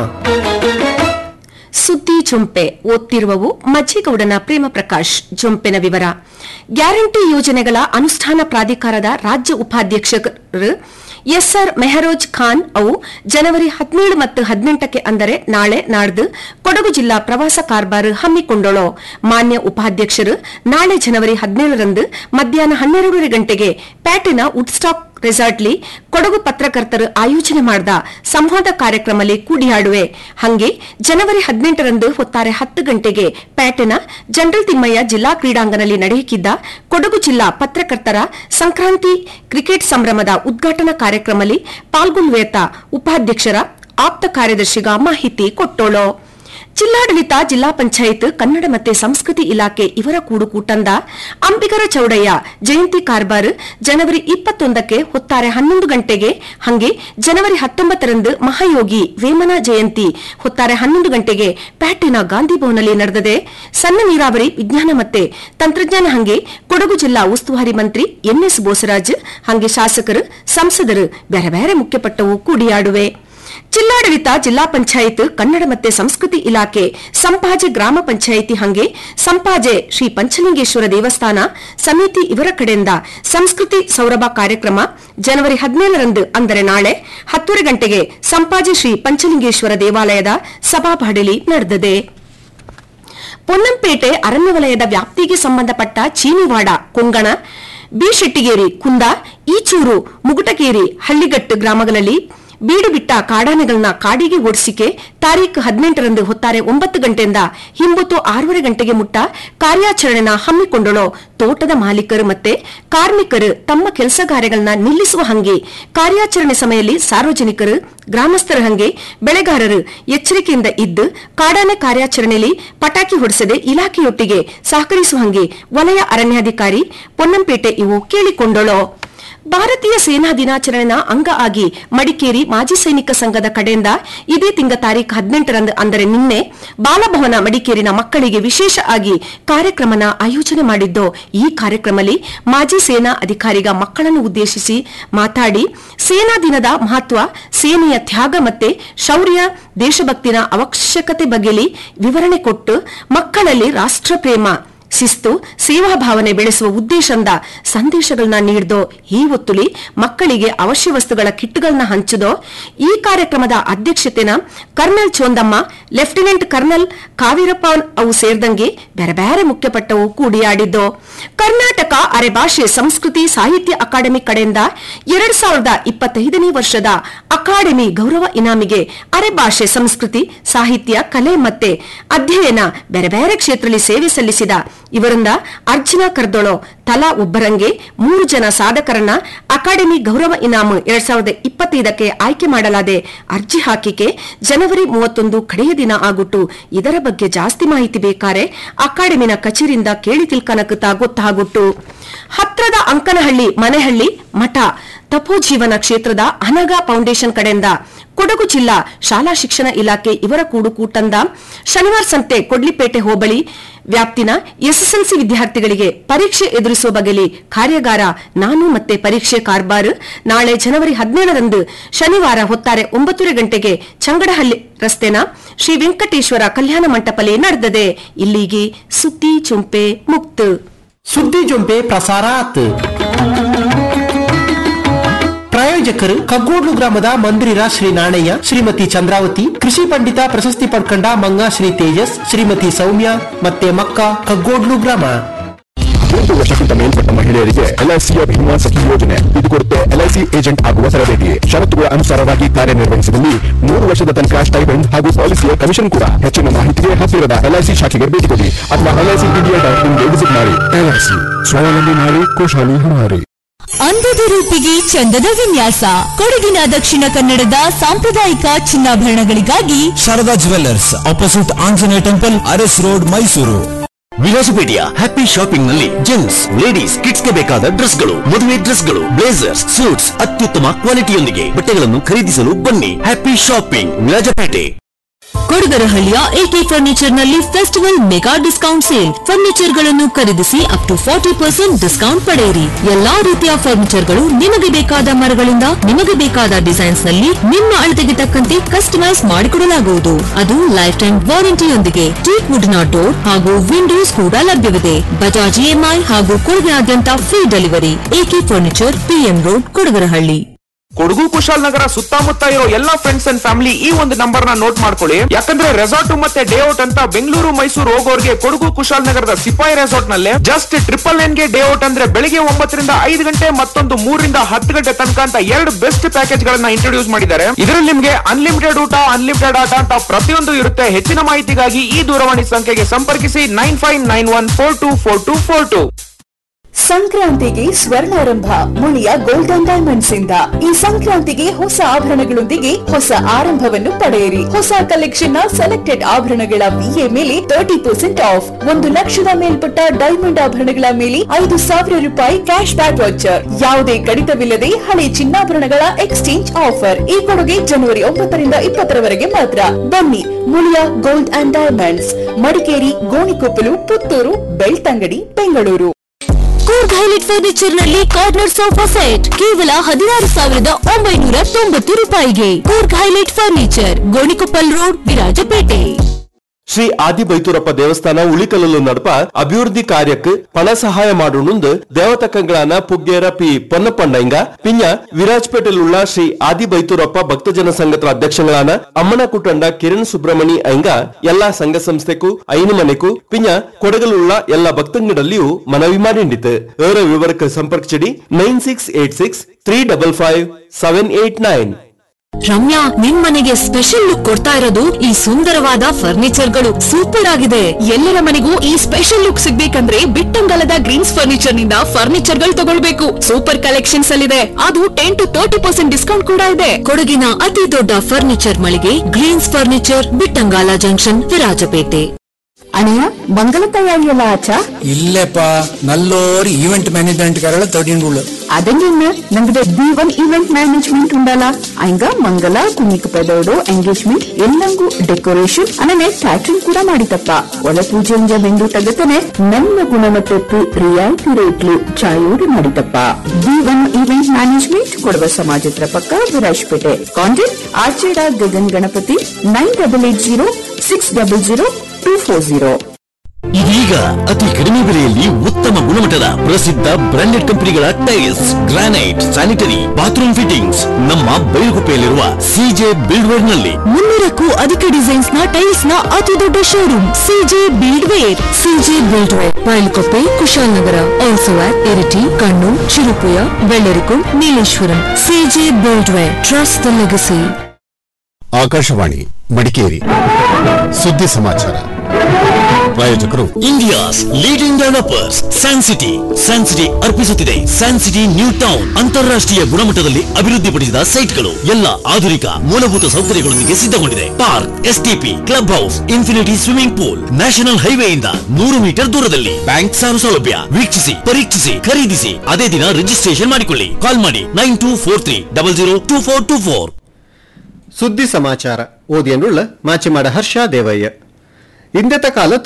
ಸುದ್ದಿ ಜೊಂಪೆ ಓದ್ತಿರುವವು ಮಜ್ಜಿಗೌಡನ ಪ್ರೇಮ ಪ್ರಕಾಶ್ ಜೊಂಪೆನ ವಿವರ ಗ್ಯಾರಂಟಿ ಯೋಜನೆಗಳ ಅನುಷ್ಠಾನ ಪ್ರಾಧಿಕಾರದ ರಾಜ್ಯ ಉಪಾಧ್ಯಕ್ಷರು ಎಸ್ಆರ್ ಮೆಹರೋಜ್ ಖಾನ್ ಅವು ಜನವರಿ ಹದಿನೇಳು ಮತ್ತು ಹದಿನೆಂಟಕ್ಕೆ ಅಂದರೆ ನಾಳೆ ನಾಡ್ದು ಕೊಡಗು ಜಿಲ್ಲಾ ಪ್ರವಾಸ ಕಾರ್ಬಾರ್ ಹಮ್ಮಿಕೊಂಡಳು ಮಾನ್ಯ ಉಪಾಧ್ಯಕ್ಷರು ನಾಳೆ ಜನವರಿ ಹದಿನೇಳರಂದು ಮಧ್ಯಾಹ್ನ ಹನ್ನೆರಡೂವರೆ ಗಂಟೆಗೆ ಪ್ಯಾಟಿನ ವುಡ್ಸ್ಟಾಕ್ ರೆಸಾರ್ಟ್ಲಿ ಕೊಡಗು ಪತ್ರಕರ್ತರು ಆಯೋಜನೆ ಮಾಡಿದ ಸಂವಾದ ಕಾರ್ಯಕ್ರಮದಲ್ಲಿ ಕೂಡಿಯಾಡುವೆ ಹಂಗೆ ಜನವರಿ ಹದಿನೆಂಟರಂದು ಹೊತ್ತಾರೆ ಹತ್ತು ಗಂಟೆಗೆ ಪ್ಯಾಟಿನ ಜನರಲ್ ತಿಮ್ಮಯ್ಯ ಜಿಲ್ಲಾ ಕ್ರೀಡಾಂಗಣದಲ್ಲಿ ನಡೆಯುತ್ತಿದ್ದ ಕೊಡಗು ಜಿಲ್ಲಾ ಪತ್ರಕರ್ತರ ಸಂಕ್ರಾಂತಿ ಕ್ರಿಕೆಟ್ ಸಂಭ್ರಮದ ಉದ್ಘಾಟನಾ ಕಾರ್ಯಕ್ರಮದಲ್ಲಿ ಪಾಲ್ಗೊಳ್ಳುವೇತ ಉಪಾಧ್ಯಕ್ಷರ ಆಪ್ತ ಕಾರ್ಯದರ್ಶಿಗ ಮಾಹಿತಿ ಕೊಟ್ಟೋಳು ಜಿಲ್ಲಾಡಳಿತ ಜಿಲ್ಲಾ ಪಂಚಾಯತ್ ಕನ್ನಡ ಮತ್ತೆ ಸಂಸ್ಕೃತಿ ಇಲಾಖೆ ಇವರ ಕೂಡುಕೂಟಂದ ಅಂಬಿಗರ ಚೌಡಯ್ಯ ಜಯಂತಿ ಕಾರ್ಬಾರ್ ಜನವರಿ ಇಪ್ಪತ್ತೊಂದಕ್ಕೆ ಹೊತ್ತಾರೆ ಹನ್ನೊಂದು ಗಂಟೆಗೆ ಹಂಗೆ ಜನವರಿ ಹತ್ತೊಂಬತ್ತರಂದು ಮಹಾಯೋಗಿ ವೇಮನ ಜಯಂತಿ ಹೊತ್ತಾರೆ ಹನ್ನೊಂದು ಗಂಟೆಗೆ ಪ್ಯಾಟಿನ ಗಾಂಧಿ ಭವನಲ್ಲಿ ನಡೆದದೆ ಸಣ್ಣ ನೀರಾವರಿ ವಿಜ್ಞಾನ ಮತ್ತೆ ತಂತ್ರಜ್ಞಾನ ಹಂಗೆ ಕೊಡಗು ಜಿಲ್ಲಾ ಉಸ್ತುವಾರಿ ಮಂತ್ರಿ ಎನ್ಎಸ್ ಬೋಸರಾಜ್ ಹಂಗೆ ಶಾಸಕರು ಸಂಸದರು ಬೇರೆ ಬೇರೆ ಮುಖ್ಯಪಟ್ಟವು ಕೂಡಿಯಾಡುವೆ ಜಿಲ್ಲಾಡಳಿತ ಜಿಲ್ಲಾ ಪಂಚಾಯತ್ ಕನ್ನಡ ಮತ್ತೆ ಸಂಸ್ಕೃತಿ ಇಲಾಖೆ ಸಂಪಾಜೆ ಗ್ರಾಮ ಪಂಚಾಯಿತಿ ಹಂಗೆ ಸಂಪಾಜೆ ಶ್ರೀ ಪಂಚಲಿಂಗೇಶ್ವರ ದೇವಸ್ಥಾನ ಸಮಿತಿ ಇವರ ಕಡೆಯಿಂದ ಸಂಸ್ಕೃತಿ ಸೌರಭ ಕಾರ್ಯಕ್ರಮ ಜನವರಿ ಹದಿನೇಳರಂದು ಅಂದರೆ ನಾಳೆ ಹತ್ತೂವರೆ ಗಂಟೆಗೆ ಸಂಪಾಜೆ ಶ್ರೀ ಪಂಚಲಿಂಗೇಶ್ವರ ದೇವಾಲಯದ ಸಭಾಬಾಡಲಿ ನಡೆದಿದೆ ಪೊನ್ನಂಪೇಟೆ ಅರಣ್ಯ ವಲಯದ ವ್ಯಾಪ್ತಿಗೆ ಸಂಬಂಧಪಟ್ಟ ಚೀನಿವಾಡ ಕೊಂಗಣ ಬಿ ಶೆಟ್ಟಿಗೇರಿ ಕುಂದ ಈಚೂರು ಮುಗುಟಗೇರಿ ಹಳ್ಳಿಗಟ್ಟು ಗ್ರಾಮಗಳಲ್ಲಿ ಬೀಡು ಬಿಟ್ಟ ಕಾಡಾನೆಗಳನ್ನ ಕಾಡಿಗೆ ಓಡಿಸಿಕೆ ತಾರೀಖು ಹದಿನೆಂಟರಂದು ಹೊತ್ತಾರೆ ಒಂಬತ್ತು ಗಂಟೆಯಿಂದ ಹಿಂಬತ್ತು ಆರೂವರೆ ಗಂಟೆಗೆ ಮುಟ್ಟ ಕಾರ್ಯಾಚರಣೆನ ಹಮ್ಮಿಕೊಂಡಳು ತೋಟದ ಮಾಲೀಕರು ಮತ್ತೆ ಕಾರ್ಮಿಕರು ತಮ್ಮ ಕೆಲಸ ಕಾರ್ಯಗಳನ್ನ ನಿಲ್ಲಿಸುವ ಹಂಗೆ ಕಾರ್ಯಾಚರಣೆ ಸಮಯದಲ್ಲಿ ಸಾರ್ವಜನಿಕರು ಗ್ರಾಮಸ್ಥರ ಹಂಗೆ ಬೆಳೆಗಾರರು ಎಚ್ಚರಿಕೆಯಿಂದ ಇದ್ದು ಕಾಡಾನೆ ಕಾರ್ಯಾಚರಣೆಯಲ್ಲಿ ಪಟಾಕಿ ಹೊಡಿಸದೆ ಇಲಾಖೆಯೊಟ್ಟಿಗೆ ಸಹಕರಿಸುವ ಹಂಗೆ ವಲಯ ಅರಣ್ಯಾಧಿಕಾರಿ ಪೊನ್ನಂಪೇಟೆ ಇವು ಕೇಳಿಕೊಂಡಳು ಭಾರತೀಯ ಸೇನಾ ದಿನಾಚರಣೆಯ ಅಂಗ ಆಗಿ ಮಡಿಕೇರಿ ಮಾಜಿ ಸೈನಿಕ ಸಂಘದ ಕಡೆಯಿಂದ ಇದೇ ತಿಂಗಳ ತಾರೀಖು ಹದಿನೆಂಟರಂದು ಅಂದರೆ ನಿನ್ನೆ ಬಾಲಭವನ ಮಡಿಕೇರಿನ ಮಕ್ಕಳಿಗೆ ವಿಶೇಷ ಆಗಿ ಕಾರ್ಯಕ್ರಮನ ಆಯೋಜನೆ ಮಾಡಿದ್ದು ಈ ಕಾರ್ಯಕ್ರಮದಲ್ಲಿ ಮಾಜಿ ಸೇನಾ ಅಧಿಕಾರಿಗ ಮಕ್ಕಳನ್ನು ಉದ್ದೇಶಿಸಿ ಮಾತಾಡಿ ಸೇನಾ ದಿನದ ಮಹತ್ವ ಸೇನೆಯ ತ್ಯಾಗ ಮತ್ತೆ ಶೌರ್ಯ ದೇಶಭಕ್ತಿನ ಅವಶ್ಯಕತೆ ಬಗ್ಗೆಲಿ ವಿವರಣೆ ಕೊಟ್ಟು ಮಕ್ಕಳಲ್ಲಿ ರಾಷ್ಟ್ರಪ್ರೇಮ ಶಿಸ್ತು ಸೇವಾ ಭಾವನೆ ಬೆಳೆಸುವ ಉದ್ದೇಶದಿಂದ ಸಂದೇಶಗಳನ್ನ ನೀಡಿದೋ ಈ ಒತ್ತುಲಿ ಮಕ್ಕಳಿಗೆ ಅವಶ್ಯ ವಸ್ತುಗಳ ಕಿಟ್ಗಳನ್ನ ಹಂಚಿದೋ ಈ ಕಾರ್ಯಕ್ರಮದ ಅಧ್ಯಕ್ಷತೆನ colonel Chondamma lieutenant colonel Kaveerappa ಅವು ಸೇರಿದಂಗೆ ಬೇರೆ ಬೇರೆ ಮುಖ್ಯಪಟ್ಟವು ಕೂಡಿಯಾಡಿದ್ದು ಕರ್ನಾಟಕ ಅರೆಭಾಷೆ ಸಂಸ್ಕೃತಿ ಸಾಹಿತ್ಯ ಅಕಾಡೆಮಿ ಕಡೆಯಿಂದ ಎರಡ್ ಸಾವಿರದ ಇಪ್ಪತ್ತೈದನೇ ವರ್ಷದ ಅಕಾಡೆಮಿ ಗೌರವ ಇನಾಮಿಗೆ ಅರೆಭಾಷೆ ಸಂಸ್ಕೃತಿ ಸಾಹಿತ್ಯ ಕಲೆ ಮತ್ತೆ ಅಧ್ಯಯನ ಬೇರೆ ಬೇರೆ ಕ್ಷೇತ್ರದಲ್ಲಿ ಸೇವೆ ಸಲ್ಲಿಸಿದ ಇವರಿಂದ ಅರ್ಜುನ ಕರ್ದೊಳೋ ತಲಾ ಒಬ್ಬರಂಗೆ ಮೂರು ಜನ ಸಾಧಕರನ್ನ ಅಕಾಡೆಮಿ ಗೌರವ ಇನಾಮು ಎರಡ್ ಸಾವಿರದ ಇಪ್ಪತ್ತೈದಕ್ಕೆ ಆಯ್ಕೆ ಮಾಡಲಾದೆ ಅರ್ಜಿ ಹಾಕಿಕೆ ಜನವರಿ ಮೂವತ್ತೊಂದು ಕಡೆಯ ದಿನ ಆಗುಟ್ಟು ಇದರ ಬಗ್ಗೆ ಜಾಸ್ತಿ ಮಾಹಿತಿ ಬೇಕಾರೆ ಅಕಾಡೆಮಿನ ಕಚೇರಿಯಿಂದ ಕೇಳಿ ತಿಳ್ಕನಕುತ್ತಾ ಗೊತ್ತಾಗುಟ್ಟು ಹತ್ರದ ಅಂಕನಹಳ್ಳಿ ಮನೆಹಳ್ಳಿ ಮಠ ತಪೋಜೀವನ ಕ್ಷೇತ್ರದ ಅನಗ ಫೌಂಡೇಶನ್ ಕಡೆಯಿಂದ ಕೊಡಗು ಜಿಲ್ಲಾ ಶಾಲಾ ಶಿಕ್ಷಣ ಇಲಾಖೆ ಇವರ ಕೂಡುಕೂಟಂದ ಶನಿವಾರ ಸಂತೆ ಕೊಡ್ಲಿಪೇಟೆ ಹೋಬಳಿ ವ್ಯಾಪ್ತಿನ ಎಸ್ಎಸ್ಎಲ್ಸಿ ವಿದ್ಯಾರ್ಥಿಗಳಿಗೆ ಪರೀಕ್ಷೆ ಎದುರಿಸುವ ಬಗೆಲಿ ಕಾರ್ಯಾಗಾರ ನಾನು ಮತ್ತೆ ಪರೀಕ್ಷೆ ಕಾರ್ಬಾರ್ ನಾಳೆ ಜನವರಿ ಹದಿನೇಳರಂದು ಶನಿವಾರ ಹೊತ್ತಾರೆ ಒಂಬತ್ತೂವರೆ ಗಂಟೆಗೆ ಚಂಗಡಹಳ್ಳಿ ರಸ್ತೆನ ಶ್ರೀ ವೆಂಕಟೇಶ್ವರ ಕಲ್ಯಾಣ ಮಂಟಪಲ್ಲಿ ನಡೆದದೆ ಇಲ್ಲಿಗೆ ಸುದ್ದಿ ಚುಂಪೆ ಮುಕ್ತ ಸುದ್ದಿ ಜೊಂಪೆ ಪ್ರಸಾರಾತ್ ಪ್ರಾಯೋಜಕರು ಕಗ್ಗೋಡ್ಲು ಗ್ರಾಮದ ಮಂದಿರ ಶ್ರೀ ನಾಣಯ್ಯ ಶ್ರೀಮತಿ ಚಂದ್ರಾವತಿ ಕೃಷಿ ಪಂಡಿತ ಪ್ರಶಸ್ತಿ ಪಡ್ಕೊಂಡ ಮಂಗ ಶ್ರೀ ತೇಜಸ್ ಶ್ರೀಮತಿ ಸೌಮ್ಯ ಮತ್ತೆ ಮಕ್ಕ ಕಗ್ಗೋಡ್ಲು ಗ್ರಾಮ ಮೂವತ್ತು ವರ್ಷಕ್ಕಿಂತ ಮೇಲ್ಪಟ್ಟ ಮಹಿಳೆಯರಿಗೆ ಎಲ್ಐಸಿಯ ಭೀಮಾ ಸಖಿ ಯೋಜನೆ ಇದು ಕೊಡುತ್ತೆ ಎಲ್ಐಸಿ ಏಜೆಂಟ್ ಆಗುವ ತರಬೇತಿ ಷರತ್ತುಗಳ ಅನುಸಾರವಾಗಿ ಕಾರ್ಯನಿರ್ವಹಿಸಿದಲ್ಲಿ ಮೂರು ವರ್ಷದ ತನಕ ಸ್ಟೈಪೆಂಡ್ ಹಾಗೂ ಪಾಲಿಸಿಯ ಕಮಿಷನ್ ಕೂಡ ಹೆಚ್ಚಿನ ಮಾಹಿತಿಗೆ ಹತ್ತಿರದ ಎಲ್ಐಸಿ ಶಾಖೆಗೆ ಭೇಟಿ ಕೊಡಿ ಅಥವಾ ಎಲ್ಐಸಿ ಇಂಡಿಯಾ ಡಾಟ್ ಇನ್ಗೆ ವಿಸಿಟ್ ಮಾಡಿ ಎಲ್ಐಸಿ ಸ್ವಾವಲಂಬಿ ನಾರಿ ಕೋಶಾಲಿ ಹಮಾರಿ ಅಂದದ ರೂಪಿಗೆ ಚಂದದ ವಿನ್ಯಾಸ ಕೊಡಗಿನ ದಕ್ಷಿಣ ಕನ್ನಡದ ಸಾಂಪ್ರದಾಯಿಕ ಚಿನ್ನಾಭರಣಗಳಿಗಾಗಿ Sharada jewellers opposite Anjaneya temple Aras road Mysuru ವಿಲಾಸಪೇಟೆಯ ಹ್ಯಾಪಿ ಶಾಪಿಂಗ್ ನಲ್ಲಿ ಜೆಂಟ್ಸ್ ಲೇಡೀಸ್ ಕಿಡ್ಸ್ ಗೆ ಬೇಕಾದ ಡ್ರೆಸ್ಗಳು ಮದುವೆ ಡ್ರೆಸ್ಗಳು ಬ್ಲೇಸರ್ಸ್ ಸೂಟ್ಸ್ ಅತ್ಯುತ್ತಮ ಕ್ವಾಲಿಟಿಯೊಂದಿಗೆ ಬಟ್ಟೆಗಳನ್ನು ಖರೀದಿಸಲು ಬನ್ನಿ ಹ್ಯಾಪಿ ಶಾಪಿಂಗ್ ವಿರಾಜಪೇಟೆ ಕೊಡಗರಹಳ್ಳಿಯ ಎಕೆ ಫರ್ನಿಚರ್ ನಲ್ಲಿ festival mega discount sale furniture ಗಳನ್ನು ಖರೀದಿಸಿ up to forty percent discount ಪಡೆಯಿರಿ ಎಲ್ಲಾ ರೀತಿಯ ಫರ್ನಿಚರ್ ಗಳು ನಿಮಗೆ ಬೇಕಾದ ಮರಗಳಿಂದ ನಿಮಗೆ ಬೇಕಾದ ಡಿಸೈನ್ಸ್ ನಲ್ಲಿ ನಿಮ್ಮ ಅಳತೆಗೆ ತಕ್ಕಂತೆ ಕಸ್ಟಮೈಸ್ ಮಾಡಿಕೊಡಲಾಗುವುದು ಅದು ಲೈಫ್ ಟೈಮ್ ವಾರಂಟಿಯೊಂದಿಗೆ ಟೀಕ್ ವುಡ್ನ ಡೋರ್ ಹಾಗೂ ವಿಂಡೋಸ್ ಕೂಡ ಲಭ್ಯವಿದೆ ಬಜಾಜ್ ಇಎಂಐ ಹಾಗೂ ಕೊಡಗಿನಾದ್ಯಂತ free delivery AK furniture PM road Kodagarahalli Kodagu Kushalnagar ಸುತ್ತಮುತ್ತ ಇರೋ ಎಲ್ಲಾ ಫ್ರೆಂಡ್ಸ್ ಅಂಡ್ ಫ್ಯಾಮಿಲಿ ಈ ಒಂದು ನಂಬರ್ ನ ನೋಟ್ ಮಾಡ್ಕೊಳ್ಳಿ ಯಾಕಂದ್ರೆ ರೆಸಾರ್ಟ್ ಮತ್ತೆ ಡೇ ಔಟ್ ಅಂತ ಬೆಂಗಳೂರು ಮೈಸೂರು ಹೋಗೋರ್ಗೆ ಕೊಡಗು ಕುಶಾಲನಗರದ ಸಿಪಾಯಿ ರೆಸಾರ್ಟ್ ನಲ್ಲಿ ಜಸ್ಟ್ ಟ್ರಿಪಲ್ ನೈನ್ ಗೆ ಡೇ ಔಟ್ ಅಂದ್ರೆ ಬೆಳಿಗ್ಗೆ ಒಂಬತ್ತರಿಂದ ಐದು ಗಂಟೆ ಮತ್ತೊಂದು ಮೂರರಿಂದ ಹತ್ತು ಗಂಟೆ ತನಕ ಅಂತ ಎರಡು ಬೆಸ್ಟ್ ಪ್ಯಾಕೇಜ್ ಗಳನ್ನ ಇಂಟ್ರೊಡ್ಯೂಸ್ ಮಾಡಿದ್ದಾರೆ ಇದರಲ್ಲಿ ನಿಮ್ಗೆ ಅನ್ಲಿಮಿಟೆಡ್ ಊಟ ಅನ್ಲಿಮಿಟೆಡ್ ಆಟ ಅಂತ ಪ್ರತಿಯೊಂದು ಇರುತ್ತೆ ಹೆಚ್ಚಿನ ಮಾಹಿತಿಗಾಗಿ ಈ ದೂರವಾಣಿ ಸಂಖ್ಯೆಗೆ ಸಂಪರ್ಕಿಸಿ nine five nine one four two four two four two ಸಂಕ್ರಾಂತಿಗೆ ಸ್ವರ್ಣಾರಂಭ ಮುಳಿಯ ಗೋಲ್ಡನ್ ಡೈಮಂಡ್ಸ್ ಇಂದ ಈ ಸಂಕ್ರಾಂತಿಗೆ ಹೊಸ ಆಭರಣಗಳೊಂದಿಗೆ ಹೊಸ ಆರಂಭವನ್ನು ಪಡೆಯಿರಿ ಹೊಸ ಕಲೆಕ್ಷನ್ ನ ಸೆಲೆಕ್ಟೆಡ್ ಆಭರಣಗಳ ವಿಎ ಮೇಲೆ ತರ್ಟಿ ಪರ್ಸೆಂಟ್ ಆಫ್ ಒಂದು ಲಕ್ಷದ ಮೇಲ್ಪಟ್ಟ ಡೈಮಂಡ್ ಆಭರಣಗಳ ಮೇಲೆ ಐದು ಸಾವಿರ ರೂಪಾಯಿ ಕ್ಯಾಶ್ ಬ್ಯಾಕ್ ವಾಚರ್ ಯಾವುದೇ ಕಡಿತವಿಲ್ಲದೆ ಹಳೆ ಚಿನ್ನಾಭರಣಗಳ ಎಕ್ಸ್ಚೇಂಜ್ ಆಫರ್ ಈ ಕೊಡುಗೆ ಜನವರಿ ಒಂಬತ್ತರಿಂದ ಇಪ್ಪತ್ತರವರೆಗೆ ಮಾತ್ರ ಬನ್ನಿ Muliya gold and diamonds Madikeri Gonikoppal Puttur Belthangady Bengaluru Coorg highlight furniture ನಲ್ಲಿ ಕಾರ್ನರ್ ಸೋಫಾ ಸೆಟ್ ಕೇವಲ ಹದಿನಾರು ಸಾವಿರದ ಒಂಬೈನೂರ ತೊಂಬತ್ತು ರೂಪಾಯಿಗೆ Coorg highlight furniture Gonikoppal road Virajpet Shri Adibaithurappa ದೇವಸ್ಥಾನ ಉಳಿಕಲಲು ನಡಪ ಅಭಿವೃದ್ಧಿ ಕಾರ್ಯಕ್ಕೆ ಪಣ ಸಹಾಯ ಮಾಡುನುಂದು ದೇವತಕಂಗಳಾನ ಪುಗ್ಗೇರ ಪಿ பொன்னப்பண்ணைங்க பின்ன விராஜ்பேட்டில் உள்ள ஸ்ரீ ஆதி பைத்தூரப்ப பக்தஜன ಸಂಘದ ಅಧ್ಯಕ್ಷಗಳಾನ ಅಮ್ಮನ ಕುಟಂಡ ಕಿರಣ್ ಸುಬ್ರಹ್ಮಣಿ ಐಂಗ ಎಲ್ಲಾ ಸಂಘ ಸಂಸ್ಥೆಗೂ ಐನು ಮನೆಗೂ ಪಿನ್ನ ಕೊಡಗಲುಳ್ಳ ಎಲ್ಲ ಭಕ್ತಂಗಡಲ್ಲಿಯೂ ಮನವಿ ಮಾಡಿಂಡಿತು ಏರ ವಿವರಕ್ಕೆ ಸಂಪರ್ಕಿಸಿಡಿ nine six eight six three double five seven eight nine Ramya ನಿಮ್ ಮನೆಗೆ ಸ್ಪೆಷಲ್ ಲುಕ್ ಕೊಡ್ತಾ ಇರೋದು ಈ ಸುಂದರವಾದ ಫರ್ನಿಚರ್ಗಳು ಸೂಪರ್ ಆಗಿದೆ ಎಲ್ಲರ ಮನೆಗೂ ಈ ಸ್ಪೆಷಲ್ ಲುಕ್ ಸಿಗ್ಬೇಕಂದ್ರೆ ಬಿಟ್ಟಂಗಲದ ಗ್ರೀನ್ಸ್ ಫರ್ನಿಚರ್ ನಿಂದ ಫರ್ನಿಚರ್ ಗಳು ತಗೊಳ್ಬೇಕು ಸೂಪರ್ ಕಲೆಕ್ಷನ್ಸ್ ಅಲ್ಲಿದೆ ಅದು ten to thirty percent discount ಕೂಡ ಇದೆ ಕೊಡಗಿನ ಅತಿ ದೊಡ್ಡ ಫರ್ನಿಚರ್ ಮಳಿಗೆ Greens furniture Bittangala junction Virajpet ಅನಿಯ ಮಂಗಲ ತಯಾರಿಯಲ್ಲ ಆಚಾ ഇല്ലപ്പാ നല്ലൊരു ഈവന്റ് മാനേജ്മെന്റ് കാരുടെ തേർട്ടീൻ അതെങ്ങനെ ഞങ്ങളുടെ ബി വൺ ഇവന്റ് മാനേജ്മെന്റ് ഉണ്ടല്ല ಹಂಗ ಮಂಗಲ ಕುಣಿಕ ಪದೋಡು ಎಂಗೇಜ್ಮೆಂಟ್ ಎಲ್ಲಂಗೂ ಡೆಕೋರೇಷನ್ ಅನನೆ ಕ್ಯಾಟ್ರಿಂಗ್ ಕೂಡ ಮಾಡಿತಪ್ಪ ಒಳ ಪೂಜೆಯಿಂದ ಬೆಂದು ತಗತನೆ ನನ್ನ ಗುಣಮಟ್ಟಕ್ಕೆ ರಿಯಾಯಿತಿ ರೇಟ್ಲು ಚಾಯೋಡಿ ಮಾಡಿತಪ್ಪ B one event management Kodava ಸಮಾಜತ್ರ ಪಕ್ಕ ವಿರಾಜ್ಪೇಟೆ ಕಾಂಟ್ಯಾಕ್ಟ್ ಆಚೆಡ Gagan Ganapathi nine double eight zero six double zero two four zero ಇದೀಗ ಅತಿ ಕಡಿಮೆ ಬೆಲೆಯಲ್ಲಿ ಉತ್ತಮ ಗುಣಮಟ್ಟದ ಪ್ರಸಿದ್ಧ ಬ್ರಾಂಡೆಡ್ ಕಂಪನಿಗಳ tiles granite sanitary bathroom fittings ನಮ್ಮ ಬೈಲುಗುಪ್ಪೆಯಲ್ಲಿರುವ ಸಿಜೆ ಬಿಲ್ಡ್ವೇರ್ ನಲ್ಲಿ ಮುನ್ನೂರಕ್ಕೂ ಅಧಿಕ ಡಿಸೈನ್ಸ್ ನ ಟೈಲ್ಸ್ ನ ಅತಿ ದೊಡ್ಡ showroom CJ build ware CJ build ware Bylakuppe Kushalnagar also at Iritty Kannur Cherupuzha Bellarikund Nileshwaram CJ build ware trust the legacy Akashvani Madikeri ಸುದ್ದಿ ಸಮಾಚಾರ ಪ್ರಾಯೋಜಕರು India's leading developers San City San City ಅರ್ಪಿಸುತ್ತಿದೆ ಸ್ಯಾನ್ ಸಿಟಿ ನ್ಯೂ ಟೌನ್ ಅಂತಾರಾಷ್ಟ್ರೀಯ ಗುಣಮಟ್ಟದಲ್ಲಿ ಅಭಿವೃದ್ಧಿಪಡಿಸಿದ ಸೈಟ್ಗಳು ಎಲ್ಲ ಆಧುನಿಕ ಮೂಲಭೂತ ಸೌಕರ್ಯಗಳೊಂದಿಗೆ ಸಿದ್ಧಗೊಂಡಿದೆ park STP club house infinity swimming pool national ಹೈವೇಯಿಂದ ನೂರು ಮೀಟರ್ ದೂರದಲ್ಲಿ ಬ್ಯಾಂಕ್ ಸಾಲ ಸೌಲಭ್ಯ ವೀಕ್ಷಿಸಿ ಪರೀಕ್ಷಿಸಿ ಖರೀದಿಸಿ ಅದೇ ದಿನ ರಿಜಿಸ್ಟ್ರೇಷನ್ ಮಾಡಿಕೊಳ್ಳಿ ಕಾಲ್ ಮಾಡಿ nine two four three double zero two four two four ಸುದ್ದಿ ಸಮಾಚಾರ ಓದಿಯನ್ನುಳ್ಳ ಮಾಚಿಮಾಡ ಹರ್ಷ ದೇವಯ್ಯ ಇಂದത്തെ കാലത്ത്